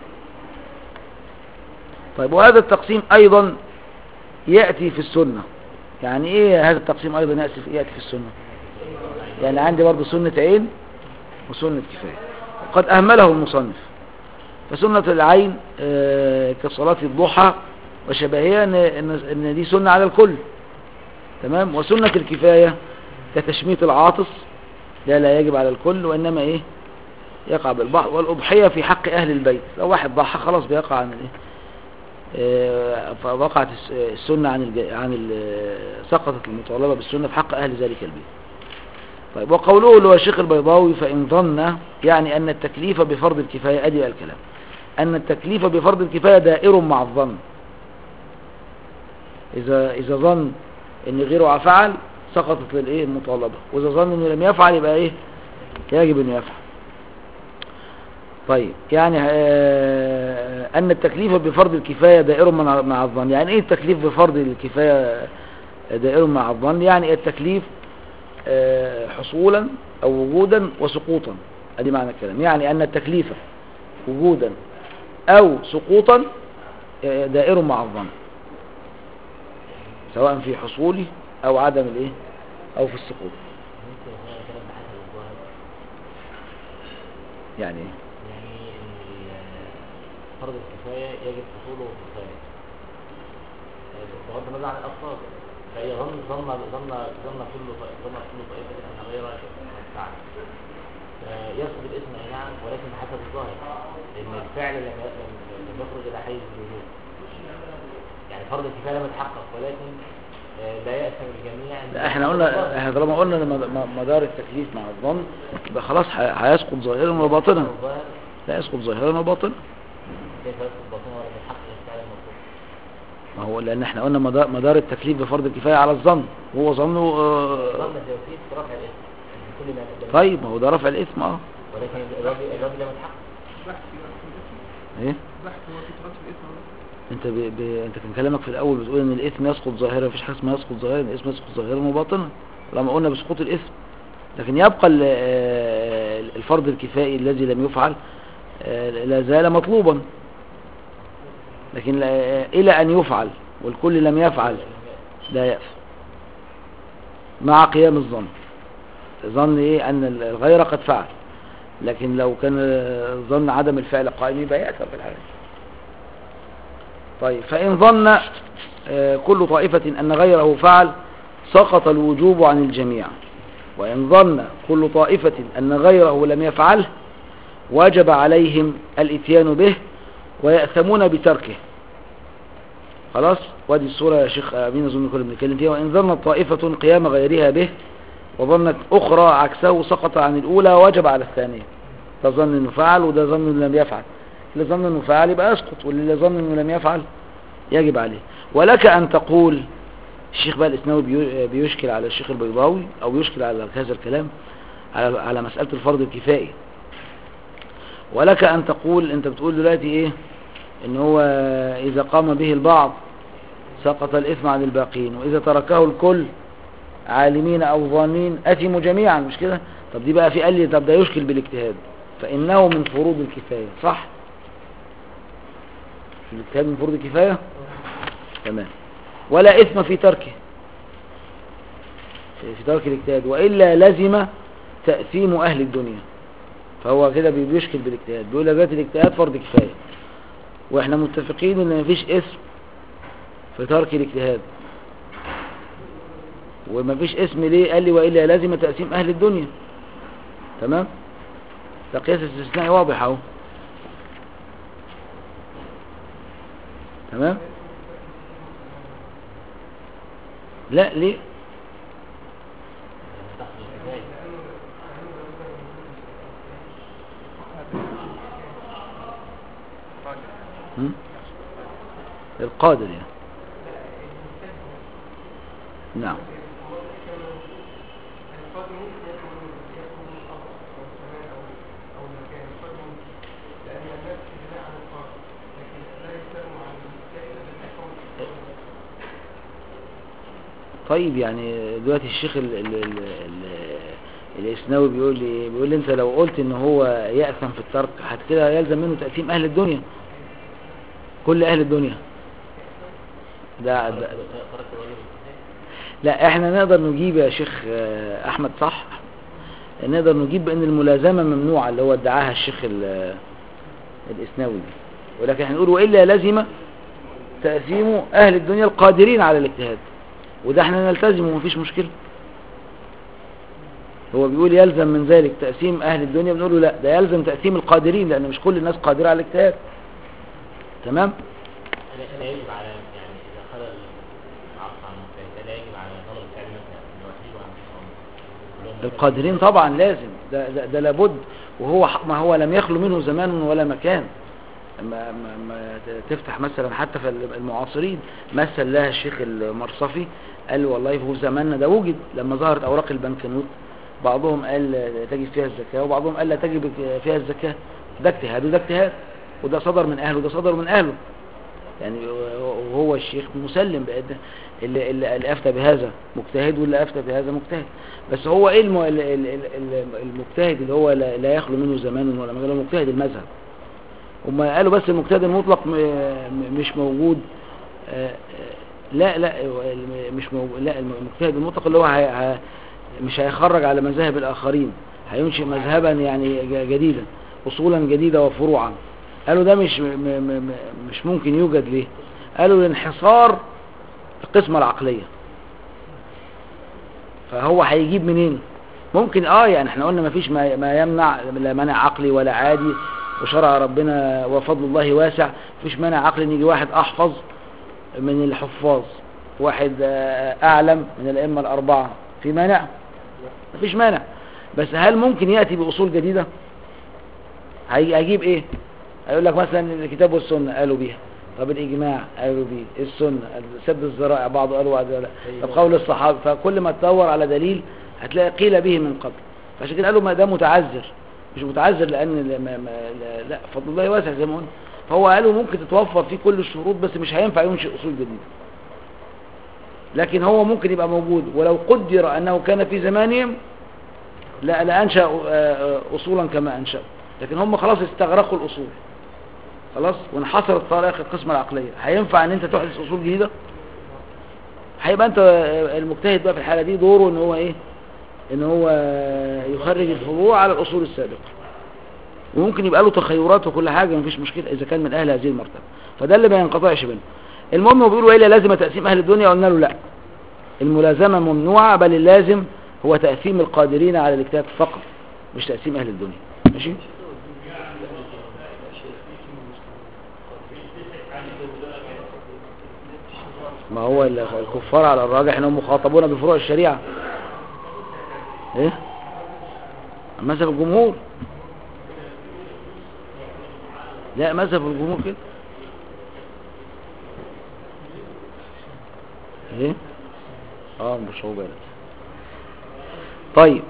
طيب وهذا التقسيم ايضا يأتي في السنة يعني ايه هذا التقسيم ايضا يأتي في, يأتي في السنة يعني عندي برضو سنة عين وسنة كفاية وقد اهمله المصنف فسنة العين آه، كصلاة الضحى وشبهها ان, إن, إن دي سنة على الكل تمام وسنة الكفاية كتشميت العاطس لا لا يجب على الكل وإنما إيه يقع بالبعض والأضحية في حق أهل البيت لو واحد ضحى خلاص بيقع عن الإيه آه، فوقعت الس- السنة عن الج... عن ال... سقطت المطالبة بالسنة في حق أهل ذلك البيت طيب وقوله اللي هو الشيخ البيضاوي فإن ظن يعني أن التكليف بفرض الكفاية أدي الكلام أن التكليف بفرض الكفاية دائر مع الظن إذا إذا ظن إن غيره فعل سقطت للإيه المطالبة وإذا ظن إنه لم يفعل يبقى إيه يجب إنه يفعل طيب يعني آه، أن التكليف بفرض الكفاية دائر مع مع الظن يعني إيه التكليف بفرض الكفاية دائر مع الظن يعني التكليف آه، حصولا أو وجودا وسقوطا ادي معنى الكلام يعني أن التكليف وجودا أو سقوطا آه، دائر مع الظن سواء في حصوله أو عدم الإيه أو في السقوط ممكن يكون الكلام ده حسب الظاهر يعني إيه يعني ان ال- فرض الكفاية يجب حصوله وكفاية بغض النظر عن الأفراد فهي ظن ظن ظن ظن كل ط- ظن كل طائفة أن غير فعل فيسقط الاسم أي نعم ولكن بحسب الظاهر لأن الفعل لم ي- لم لم يخرج إلى حيز الوجود يعني فرض الكفاية لم يتحقق ولكن آه، لا يأثم الجميع إن- لا احنا قلنا احنا طالما قلنا ان مد- م- مدار التكليف مع الظن يبقى خلاص ه- هيسقط ظاهرا وباطنا الظاهر لا يسقط ظاهرا وباطنا كيف يسقط باطنه ولا من حق الفعل المطلوب ما هو لان احنا قلنا مدار, مدار التكليف بفرض الكفايه على الظن وهو ظنه آه، ظن التوفيق في رفع الاسم يعني كل ما قدم طيب ما هو ده رفع الاثم اه ولكن الراجل الراجل لم يتحقق بحث يبقى ايه بحث هو في تراث الاسم ولا انت ب... ب... انت كان كلامك في الاول بتقول ان الاثم يسقط ظاهرا مفيش حاجه اسمها يسقط ظاهرا الاثم يسقط ظاهرا وباطنا لما قلنا بسقوط الاثم لكن يبقى ال- آه، الفرض الكفائي الذي لم يفعل آه، لا زال مطلوبا لكن لا- آه، الى ان يفعل والكل لم يفعل لا يأثم مع قيام الظن ظن ايه ان الغير قد فعل لكن لو كان آه، ظن عدم الفعل قائم يبقى يأثم في الحالة طيب فإن ظن آه، كل طائفة أن غيره فعل سقط الوجوب عن الجميع وإن ظن كل طائفة أن غيره لم يفعله وجب عليهم الاتيان به ويأثمون بتركه خلاص وادي الصورة يا شيخ أمين أظن كل بنتكلم فيها وإن ظنت طائفة قيام غيرها به وظنت أخرى عكسه سقط عن الأولى وجب على الثانية ده ظن أنه فعل وده ظن أنه لم يفعل اللي ظن أنه فعل يبقى يسقط واللي ظن أنه لم يفعل يجب عليه ولك أن تقول الشيخ بقى الإسناوي بيو- بيشكل على الشيخ البيضاوي أو يشكل على هذا الكلام على على مسألة الفرض الكفائي ولك أن تقول أنت بتقول دلوقتي إيه إن هو إذا قام به البعض سقط الإثم عن الباقين وإذا تركه الكل عالمين أو ظانين أثموا جميعا مش كده طب دي بقى في قال لي طب ده يشكل بالاجتهاد فإنه من فروض الكفاية صح الاجتهاد من فروض الكفاية تمام ولا إثم في تركه في في ترك الاجتهاد وإلا لزم تأثيم أهل الدنيا فهو كده بي- بيشكل بالاجتهاد بيقول لك دلوقتي الاجتهاد فرض كفاية واحنا متفقين ان مفيش اسم في ترك الاجتهاد ومفيش اسم ليه قال لي وإلا لازم تقسيم أهل الدنيا تمام ده قياس استثنائي واضح اهو تمام لا ليه تحصل الكفاية هم؟ القادر يعني نعم طيب يعني دلوقتي الشيخ ال ال ال ال الاسناوي بيقول لي إيه؟ بيقول لي انت لو قلت ان هو يأثم في الترك حتى كده يلزم منه تأثيم اهل الدنيا كل اهل الدنيا ده, ده ترك الواجب الكفاية لا احنا نقدر نجيب يا شيخ آه، احمد صح نقدر نجيب بان الملازمة ممنوعة اللي هو ادعاها الشيخ ال- الاسناوي دي ولكن احنا نقول والا لزم تأثيم اهل الدنيا القادرين على الاجتهاد وده احنا نلتزمه ومفيش مشكلة هو بيقول يلزم من ذلك تقسيم اهل الدنيا بنقول له لا ده يلزم تقسيم القادرين لان مش كل الناس قادرة على الاجتهاد تمام لا لا يجب على يعني إذا خلى العصر عن المجتهد لا يجب على طلب الفعل مثلا إنه يحيي وعن كلهم القادرين طبعا لازم ده, ده, ده لابد وهو ح- ما هو لم يخلو منه زمان ولا مكان ما, ما, ما ت- تفتح مثلا حتى في المعاصرين مثل لها الشيخ المرصفي قال والله في زماننا ده وجد لما ظهرت اوراق البنكنوت بعضهم قال تجب فيها الزكاة وبعضهم قال لا تجب فيها الزكاة ده اجتهاد وده اجتهاد وده صدر من اهله وده صدر من اهله يعني وهو الشيخ مسلم بأن اللي, اللي اللي افتى بهذا مجتهد واللي افتى بهذا مجتهد بس هو ايه الم- ال- ال- ال- المجتهد اللي هو لا لا يخلو منه زمان ولا مكان هو مجتهد المذهب هم قالوا بس المجتهد المطلق م- م- مش موجود آه، آه، لا لا هو الم- مش موجود لا المجتهد المطلق اللي هو هي ه- مش هيخرج على مذاهب الاخرين هينشئ مذهبا يعني ج- جديدا اصولا جديده وفروعا قالوا ده مش م م م مش ممكن يوجد ليه قالوا الانحصار القسمة العقلية فهو هيجيب منين ممكن اه يعني احنا قلنا مفيش ما, ما يمنع لا مانع عقلي ولا عادي وشرع ربنا وفضل الله واسع مفيش مانع عقلي ان يجي واحد احفظ من الحفاظ واحد آه، اعلم من الائمه الاربعه في مانع مفيش مانع بس هل ممكن ياتي باصول جديده هي- هيجيب ايه هيقول لك مثلا الكتاب والسنه قالوا بيها طب الاجماع قالوا بيه السنه سد الذرائع بعض قالوا بعض لا طب قول الصحابه فكل ما تدور على دليل هتلاقي قيل به من قبل فعشان كده قالوا ما ده متعذر مش متعذر لان لا- ما ما لا, لا فضل الله واسع زي ما قلنا فهو قالوا ممكن تتوفر فيه كل الشروط بس مش هينفع ينشئ اصول جديده لكن هو ممكن يبقى موجود ولو قدر انه كان في زمانهم لا لانشا آه، آه، اصولا كما انشأوا لكن هم خلاص استغرقوا الاصول خلاص وانحصرت طرائق القسمه العقليه هينفع ان انت تحدث اصول جديده هيبقى انت آه، المجتهد بقى في الحاله دي دوره ان هو ايه ان هو آه، يخرج الفروع على الاصول السابقه وممكن يبقى له تخيرات وكل حاجه مفيش مشكله اذا كان من اهل هذه المرتبه فده اللي ما ينقطعش بينه المهم هو بيقولوا ايه لازم تقسيم اهل الدنيا قلنا له لا الملازمه ممنوعه بل اللازم هو تقسيم القادرين على الاجتهاد فقط مش تقسيم اهل الدنيا ماشي ما هو ال- الكفار على الراجح انهم مخاطبون بفروع الشريعه ايه مذهب الجمهور لا مذهب الجمهور كده ايه اه مش هو بالك طيب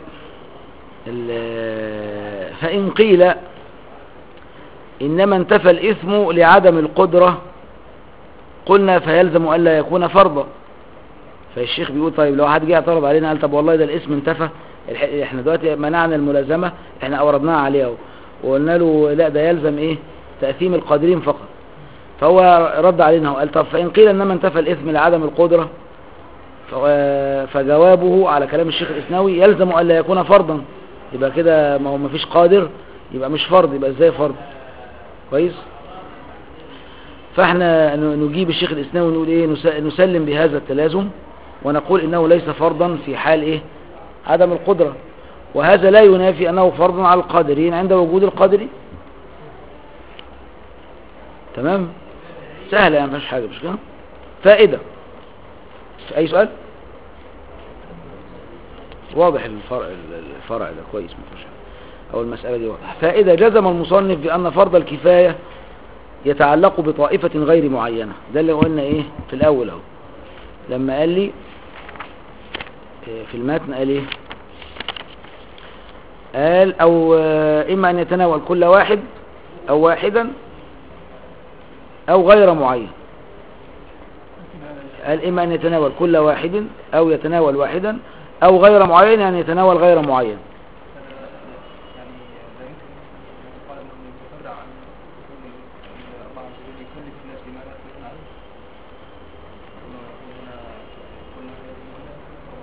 ال- فإن قيل إنما انتفى الإثم لعدم القدرة قلنا فيلزم ألا يكون فرضا فالشيخ بيقول طيب لو حد جه اعترض علينا قال طب والله ده الاسم انتفى الح- احنا دلوقتي منعنا الملازمة احنا اوردناها عليه اهو وقلنا له لا ده يلزم ايه تأثيم القادرين فقط فهو رد علينا وقال طب فإن قيل إنما انتفى الإثم لعدم القدرة ف- فجوابه على كلام الشيخ الإسناوي يلزم ألا يكون فرضا يبقى كده ما هو مفيش قادر يبقى مش فرض يبقى ازاي فرض كويس فاحنا ن- نجيب الشيخ الإسناوي ونقول ايه نس- نسلم بهذا التلازم ونقول انه ليس فرضا في حال ايه عدم القدرة وهذا لا ينافي انه فرض على القادرين عند وجود القادرين تمام سهلة يعني مفيش حاجة مش كده فائدة اي سؤال واضح الفرع الفرع ده كويس مفيش حاجة او المسألة دي واضحة فائدة جزم المصنف بأن فرض الكفاية يتعلق بطائفة غير معينة ده اللي قلنا ايه في الاول اهو لما قال لي إيه، في المتن قال ايه قال او آه، اما ان يتناول كل واحد او واحدا او غير معين قال اما ان يتناول كل واحد او يتناول واحدا او غير معين يعني يتناول غير معين يعني لا يمكن أن يقال أنه يتفرع عن أصول الله عز وجل يكلف الناس بما لا يقدرون عليه وهنا قلنا هذه هنا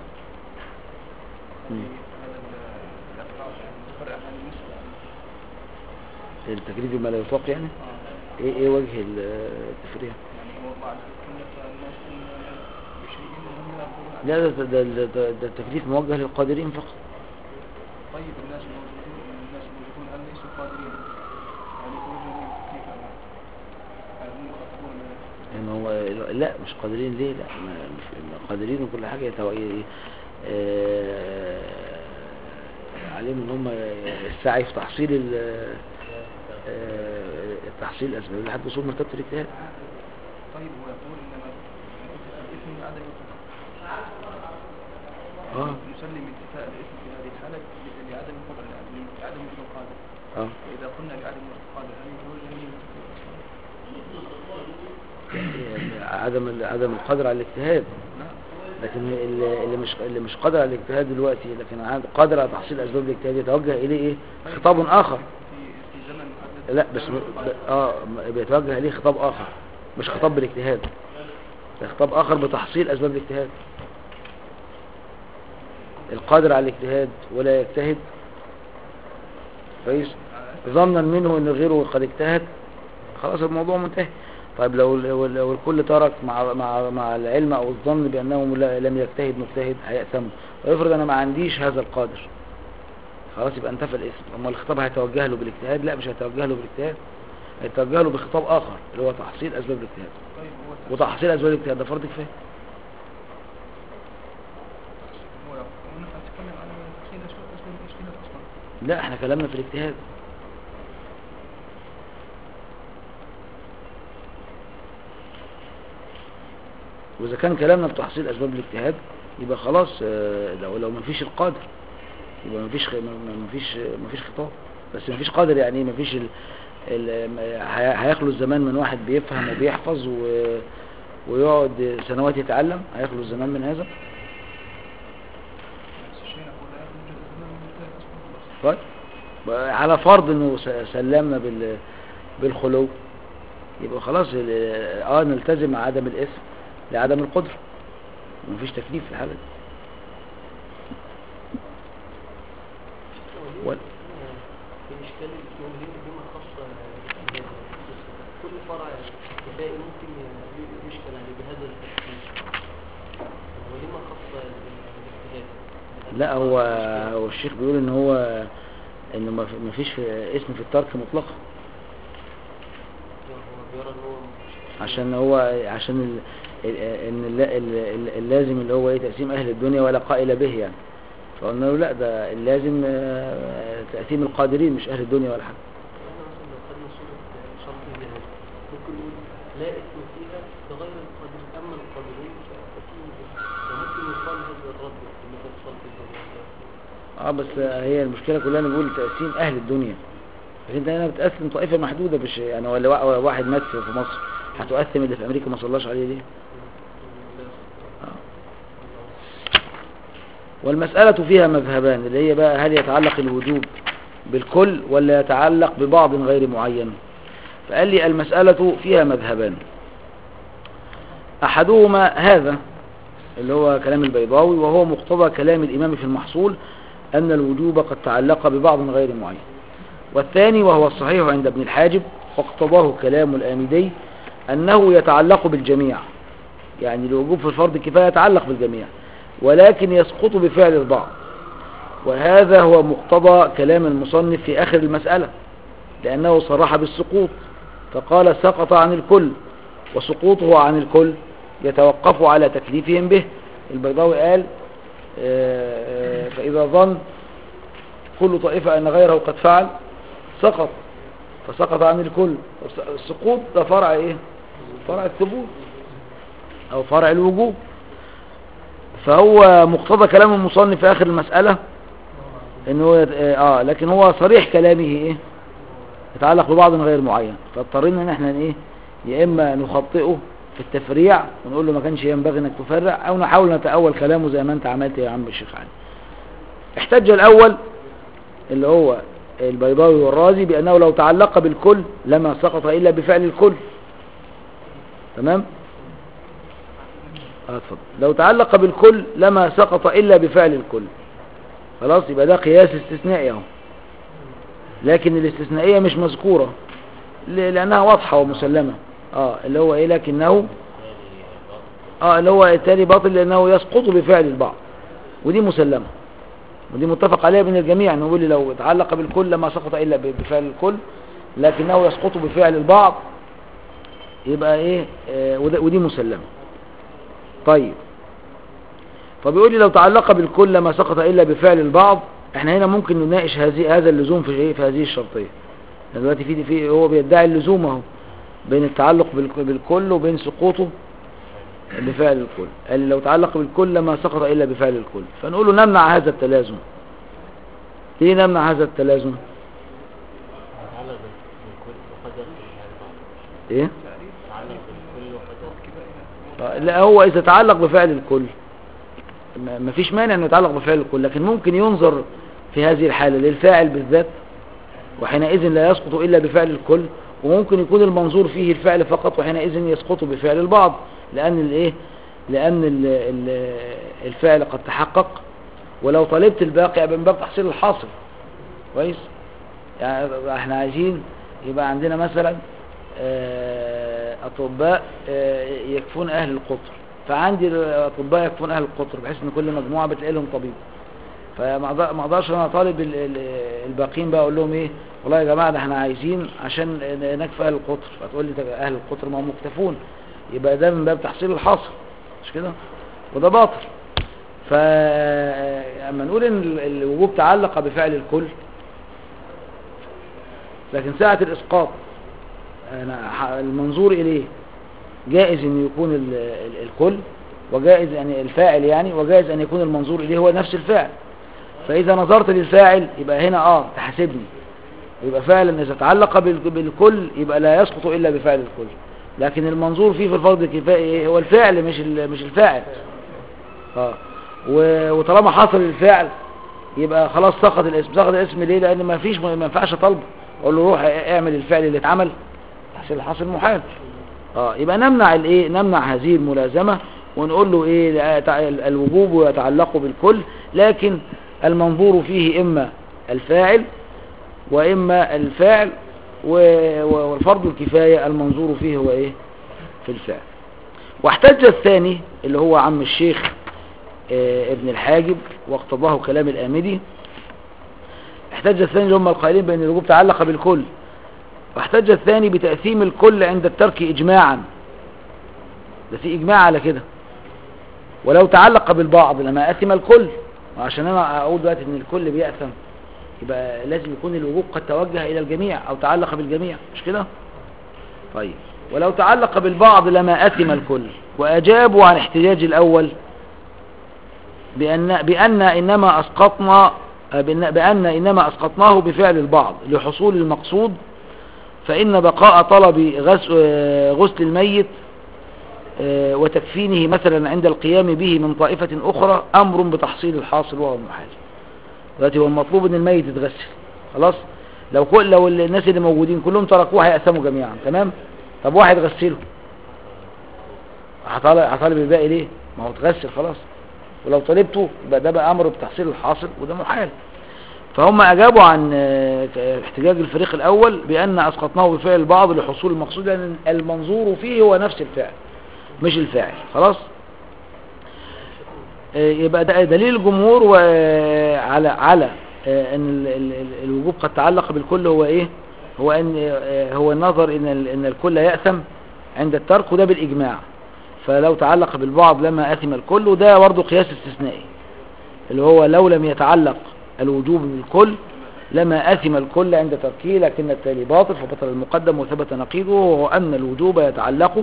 مم. هذا ال- الأفراد يعني يتفرع عن المسلم التكليف بما لا يطاق يعني آه. ايه ايه وجه التفريع يعني هو بعد كلف الناس بشيء هم لا يقدرون عليه لا ده, ده, ده, ده, ده التكليف موجه للقادرين فقط طيب الناس الموجودون الناس الموجودون هل ليسوا قادرين يعني يخرجون من التكليف أم لا؟ هل هم يخاطبون من يعني هو لا مش قادرين ليه لا ما- مش ما قادرين وكل حاجة يتو... ي- آه، عليهم ان هم السعي في تحصيل ال- آه، التحصيل الاسباب لحد وصول مرتبة الاجتهاد طيب هو يقول انما الاثم من عدم القدره اه نسلم انتفاء الاثم في هذه الحاله ل- لعدم القدره يعني لعدم وجود القادر اه فاذا قلنا لعدم وجود القادر هل يتوجه لي عدم عدم القدر على الاجتهاد نعم لكن اللي اللي مش اللي مش قادر على الاجتهاد دلوقتي لكن عاد قادر على تحصيل اسباب الاجتهاد يتوجه اليه ايه خطاب اخر في في زمن محدد لا بس م- ب- اه م- بيتوجه اليه خطاب اخر مش خطاب بالاجتهاد ده خطاب اخر بتحصيل اسباب الاجتهاد القادر على الاجتهاد ولا يجتهد كويس ظنا منه ان غيره قد اجتهد خلاص الموضوع منتهي طيب لو لو, لو الكل ترك مع مع مع العلم او الظن بانه لا- لم يجتهد مجتهد هيأثموا ويفرض انا ما عنديش هذا القادر خلاص يبقى انتفى الاسم اما الخطاب هيتوجه له بالاجتهاد لا مش هيتوجه له بالاجتهاد هيتوجه له بخطاب اخر اللي هو تحصيل اسباب الاجتهاد طيب هو وتحصيل اسباب الاجتهاد ده فرض كفايه تفصيلا اصلا لا احنا كلامنا في الاجتهاد واذا كان كلامنا في تحصيل اسباب الاجتهاد يبقى خلاص آه، لو لو ما فيش القادر يبقى ما فيش ما فيش ما فيش خطاب بس ما فيش قادر يعني ايه ما فيش ال... ال... هي- هيخلو الزمان من واحد بيفهم وبيحفظ و... ويقعد سنوات يتعلم هيخلو الزمان من هذا بس الشيء نقول لا يوجد زمان منتهى اصلا خلاص طيب على فرض انه س- سلمنا بال بالخلو يبقى خلاص ال- اه نلتزم مع عدم الاثم لعدم القدره مفيش تكليف في الحاله دي وال- في إشكال اليوم ليه بما خاصة بالاجتهاد كل فرع كفائي ممكن ي- يشكل عليه بهذا التفكير هو ليه ما خاصة الاجتهاد لا هو هو الشيخ بيقول ان هو انه ما في- ما فيش في اسم في الترك مطلقا هو بيرى ان هو مش- عشان هو عشان ال... ال... ان الل- ال... ال- اللازم اللي هو ايه تقسيم اهل الدنيا ولا قائل به يعني فقلنا له لا ده اللازم آه، تقسيم القادرين مش اهل الدنيا ولا حاجه احنا مثلا لو خدنا صورة شرط الجهاد ممكن نقول لا اسم فيها لغير القادر اما القادرون فاكيد وممكن يقال هذا الرد اللي هو شرط الجهاد اه بس هي المشكله كلها انا بقول تقسيم اهل الدنيا لكن انت هنا بتقسم طائفه محدوده مش يعني ولا وا- واحد مات في في مصر هتقسم اللي في امريكا ما صلاش عليه ليه والمسألة فيها مذهبان اللي هي بقى هل يتعلق الوجوب بالكل ولا يتعلق ببعض غير معين فقال لي المسألة فيها مذهبان أحدهما هذا اللي هو كلام البيضاوي وهو مقتضى كلام الإمام في المحصول أن الوجوب قد تعلق ببعض غير معين والثاني وهو الصحيح عند ابن الحاجب واقتضاه كلام الآمدي أنه يتعلق بالجميع يعني الوجوب في الفرض كفاية يتعلق بالجميع ولكن يسقط بفعل البعض وهذا هو مقتضى كلام المصنف في آخر المسألة لأنه صرح بالسقوط فقال سقط عن الكل وسقوطه عن الكل يتوقف على تكليفهم به البيضاوي قال آه، آه، فإذا ظن كل طائفة أن غيره قد فعل سقط فسقط عن الكل السقوط ده فرع ايه فرع الثبوت او فرع الوجوب فهو مقتضى كلام المصنف في اخر المسألة انه هو يت- اه لكن هو صريح كلامه ايه يتعلق ببعض غير معين فاضطرينا ان احنا ايه يا اما نخطئه في التفريع ونقول له ما كانش ينبغي انك تفرع او نحاول نتأول كلامه زي ما انت عملت يا عم الشيخ علي احتج الاول اللي هو البيضاوي والرازي بأنه لو تعلق بالكل لما سقط إلا بفعل الكل تمام آه، اتفضل لو تعلق بالكل لما سقط إلا بفعل الكل خلاص يبقى ده قياس استثنائي اهو لكن الاستثنائية مش مذكورة ل- لأنها واضحة ومسلمة اه اللي هو ايه لكنه اه اللي هو التالي باطل لأنه يسقط بفعل البعض ودي مسلمة ودي متفق عليها بين الجميع انه يقول لي لو تعلق بالكل لما سقط الا ب- بفعل الكل لكنه يسقط بفعل البعض يبقى ايه آه وده- ودي مسلمه طيب فبيقول لي لو تعلق بالكل لما سقط الا بفعل البعض احنا هنا ممكن نناقش هذه هذا اللزوم في ايه في هذه الشرطيه يعني دلوقتي في في هو بيدعي اللزوم اهو بين التعلق بالك- بالكل وبين سقوطه بفعل الكل قال لي لو تعلق بالكل لما سقط إلا بفعل الكل فنقول له نمنع هذا التلازم ليه نمنع هذا التلازم يتعلق بال- بالكل وقد يخرج عن بعض ايه تعريف يتعلق بالكل وقد يخرج كده إلى لا هو إذا تعلق بفعل الكل ما ما فيش مانع انه يتعلق بفعل الكل لكن ممكن ينظر في هذه الحالة للفاعل بالذات وحينئذ لا يسقط إلا بفعل الكل وممكن يكون المنظور فيه الفعل فقط وحينئذ يسقط بفعل البعض لأن الايه لأن ال ال الفعل قد تحقق ولو طلبت الباقي يبقى من باب تحصيل الحاصل كويس يعني احنا عايزين يبقى عندنا مثلا آه، أطباء آه، يكفون أهل القطر فعندي أطباء يكفون أهل القطر بحيث إن كل مجموعة بتلاقي لهم طبيب فما أقدر- ما اقدرش انا طالب ال- ال- الباقيين بقى اقول لهم ايه والله يا جماعه ده احنا عايزين عشان نكفي اهل القطر فتقول لي طب اهل القطر ما هم مكتفون يبقى ده من باب تحصيل الحاصل مش كده وده باطل فأما نقول ان ال- الوجوب تعلق بفعل الكل لكن ساعة الإسقاط أنا ح- المنظور إليه جائز أن يكون ال- ال- الكل وجائز أن الفاعل يعني وجائز أن يكون المنظور إليه هو نفس الفعل فإذا نظرت للفاعل يبقى هنا آه تحاسبني يبقى فعلا إذا تعلق بال- بالكل يبقى لا يسقط إلا بفعل الكل لكن المنظور فيه في الفرض الكفائي إيه؟ هو الفعل مش ال- مش الفاعل اه و- وطالما حصل الفعل يبقى خلاص سقط الاسم سقط الاسم ليه لان ما فيش ما ينفعش طلبه اقول له روح اعمل الفعل اللي اتعمل تحصيل الحاصل محال اه يبقى نمنع الايه نمنع هذه الملازمه ونقول له ايه لا- تع- الوجوب يتعلق بالكل لكن المنظور فيه اما الفاعل واما الفعل و- و- والفرض الكفايه المنظور فيه هو ايه في الفعل واحتج الثاني اللي هو عم الشيخ آه، ابن الحاجب واقتضاه كلام الآمدي احتج الثاني اللي هم القائلين بأن الوجوب تعلق بالكل واحتج الثاني بتأثيم الكل عند الترك إجماعا ده في إجماع على كده ولو تعلق بالبعض لما أثم الكل وعشان أنا أقول دلوقتي أن الكل بيأثم يبقى لازم يكون الوجوب قد توجه إلى الجميع أو تعلق بالجميع مش كده طيب ولو تعلق بالبعض لما أثم الكل وأجابوا عن احتجاج الأول بأن, بأن إنما أسقطنا بأن, بأن إنما أسقطناه بفعل البعض لحصول المقصود فإن بقاء طلب غس- آه، غسل الميت آه، وتكفينه مثلا عند القيام به من طائفة أخرى أمر بتحصيل الحاصل وهو المحال دلوقتي هو المطلوب ان الميت يتغسل خلاص لو كل لو الناس اللي موجودين كلهم تركوه هيقسموا جميعا تمام طب واحد غسله هطالب هطالب الباقي ليه ما هو اتغسل خلاص ولو طلبته يبقى ده بقى امر بتحصيل الحاصل وده محال فهم اجابوا عن آه، احتجاج الفريق الاول بان اسقطناه بفعل البعض لحصول المقصود لان المنظور فيه هو نفس الفعل مش الفاعل خلاص آه، يبقى ده دليل الجمهور وعلى على آه، ان ال- ال- ال- الوجوب قد تعلق بالكل هو ايه هو ان آه، هو النظر ان ال- ان الكل يأثم عند الترك وده بالاجماع فلو تعلق بالبعض لما أثم الكل وده برضه قياس استثنائي اللي هو لو لم يتعلق الوجوب بالكل لما أثم الكل عند تركه لكن التالي باطل فبطل المقدم وثبت نقيضه وهو أن الوجوب يتعلق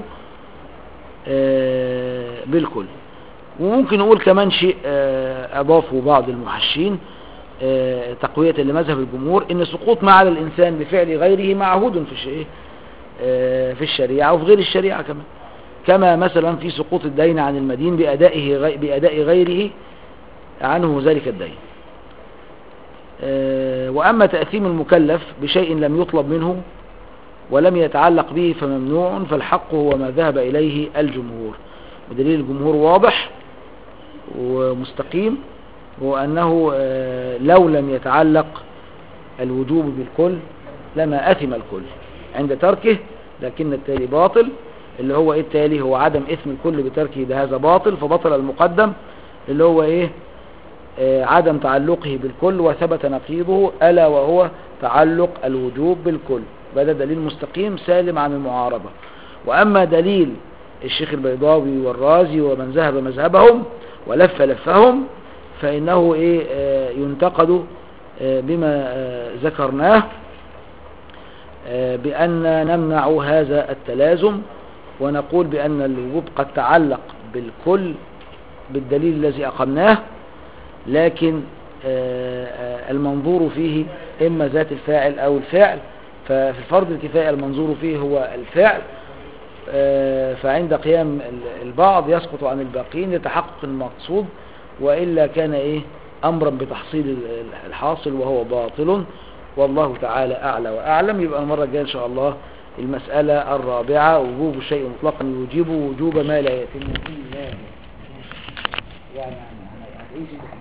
آه، بالكل وممكن نقول كمان شيء آه، أضافه بعض المحشين آه، تقوية لمذهب الجمهور ان سقوط ما على الإنسان بفعل غيره معهود في الشيء آه، في الشريعة وفي غير الشريعة كمان كما مثلا في سقوط الدين عن المدين بأدائه غي- بأداء غيره عنه ذلك الدين آه، وأما تأثيم المكلف بشيء لم يطلب منه ولم يتعلق به فممنوع فالحق هو ما ذهب إليه الجمهور ودليل الجمهور واضح ومستقيم هو أنه آه، لو لم يتعلق الوجوب بالكل لما أثم الكل عند تركه لكن التالي باطل اللي هو ايه التالي هو عدم اثم الكل بتركه ده هذا باطل فبطل المقدم اللي هو ايه آه عدم تعلقه بالكل وثبت نقيضه ألا وهو تعلق الوجوب بالكل وهذا دليل مستقيم سالم عن المعارضة وأما دليل الشيخ البيضاوي والرازي ومن ذهب مذهبهم ولف لفهم فإنه إيه آه ينتقد آه بما آه ذكرناه آه بأن نمنع هذا التلازم ونقول بأن الوجوب قد تعلق بالكل بالدليل الذي أقمناه لكن آه، آه، المنظور فيه إما ذات الفاعل أو الفعل ففي الفرض الكفاية المنظور فيه هو الفعل آه، فعند قيام ال- البعض يسقط عن الباقين لتحقق المقصود وإلا كان إيه أمرا بتحصيل ال- الحاصل وهو باطل والله تعالى أعلى وأعلم يبقى المرة الجاية إن شاء الله المسألة الرابعة وجوب الشيء مطلقا يوجب وجوب ما لا يتم فيه لا يعني هنعيش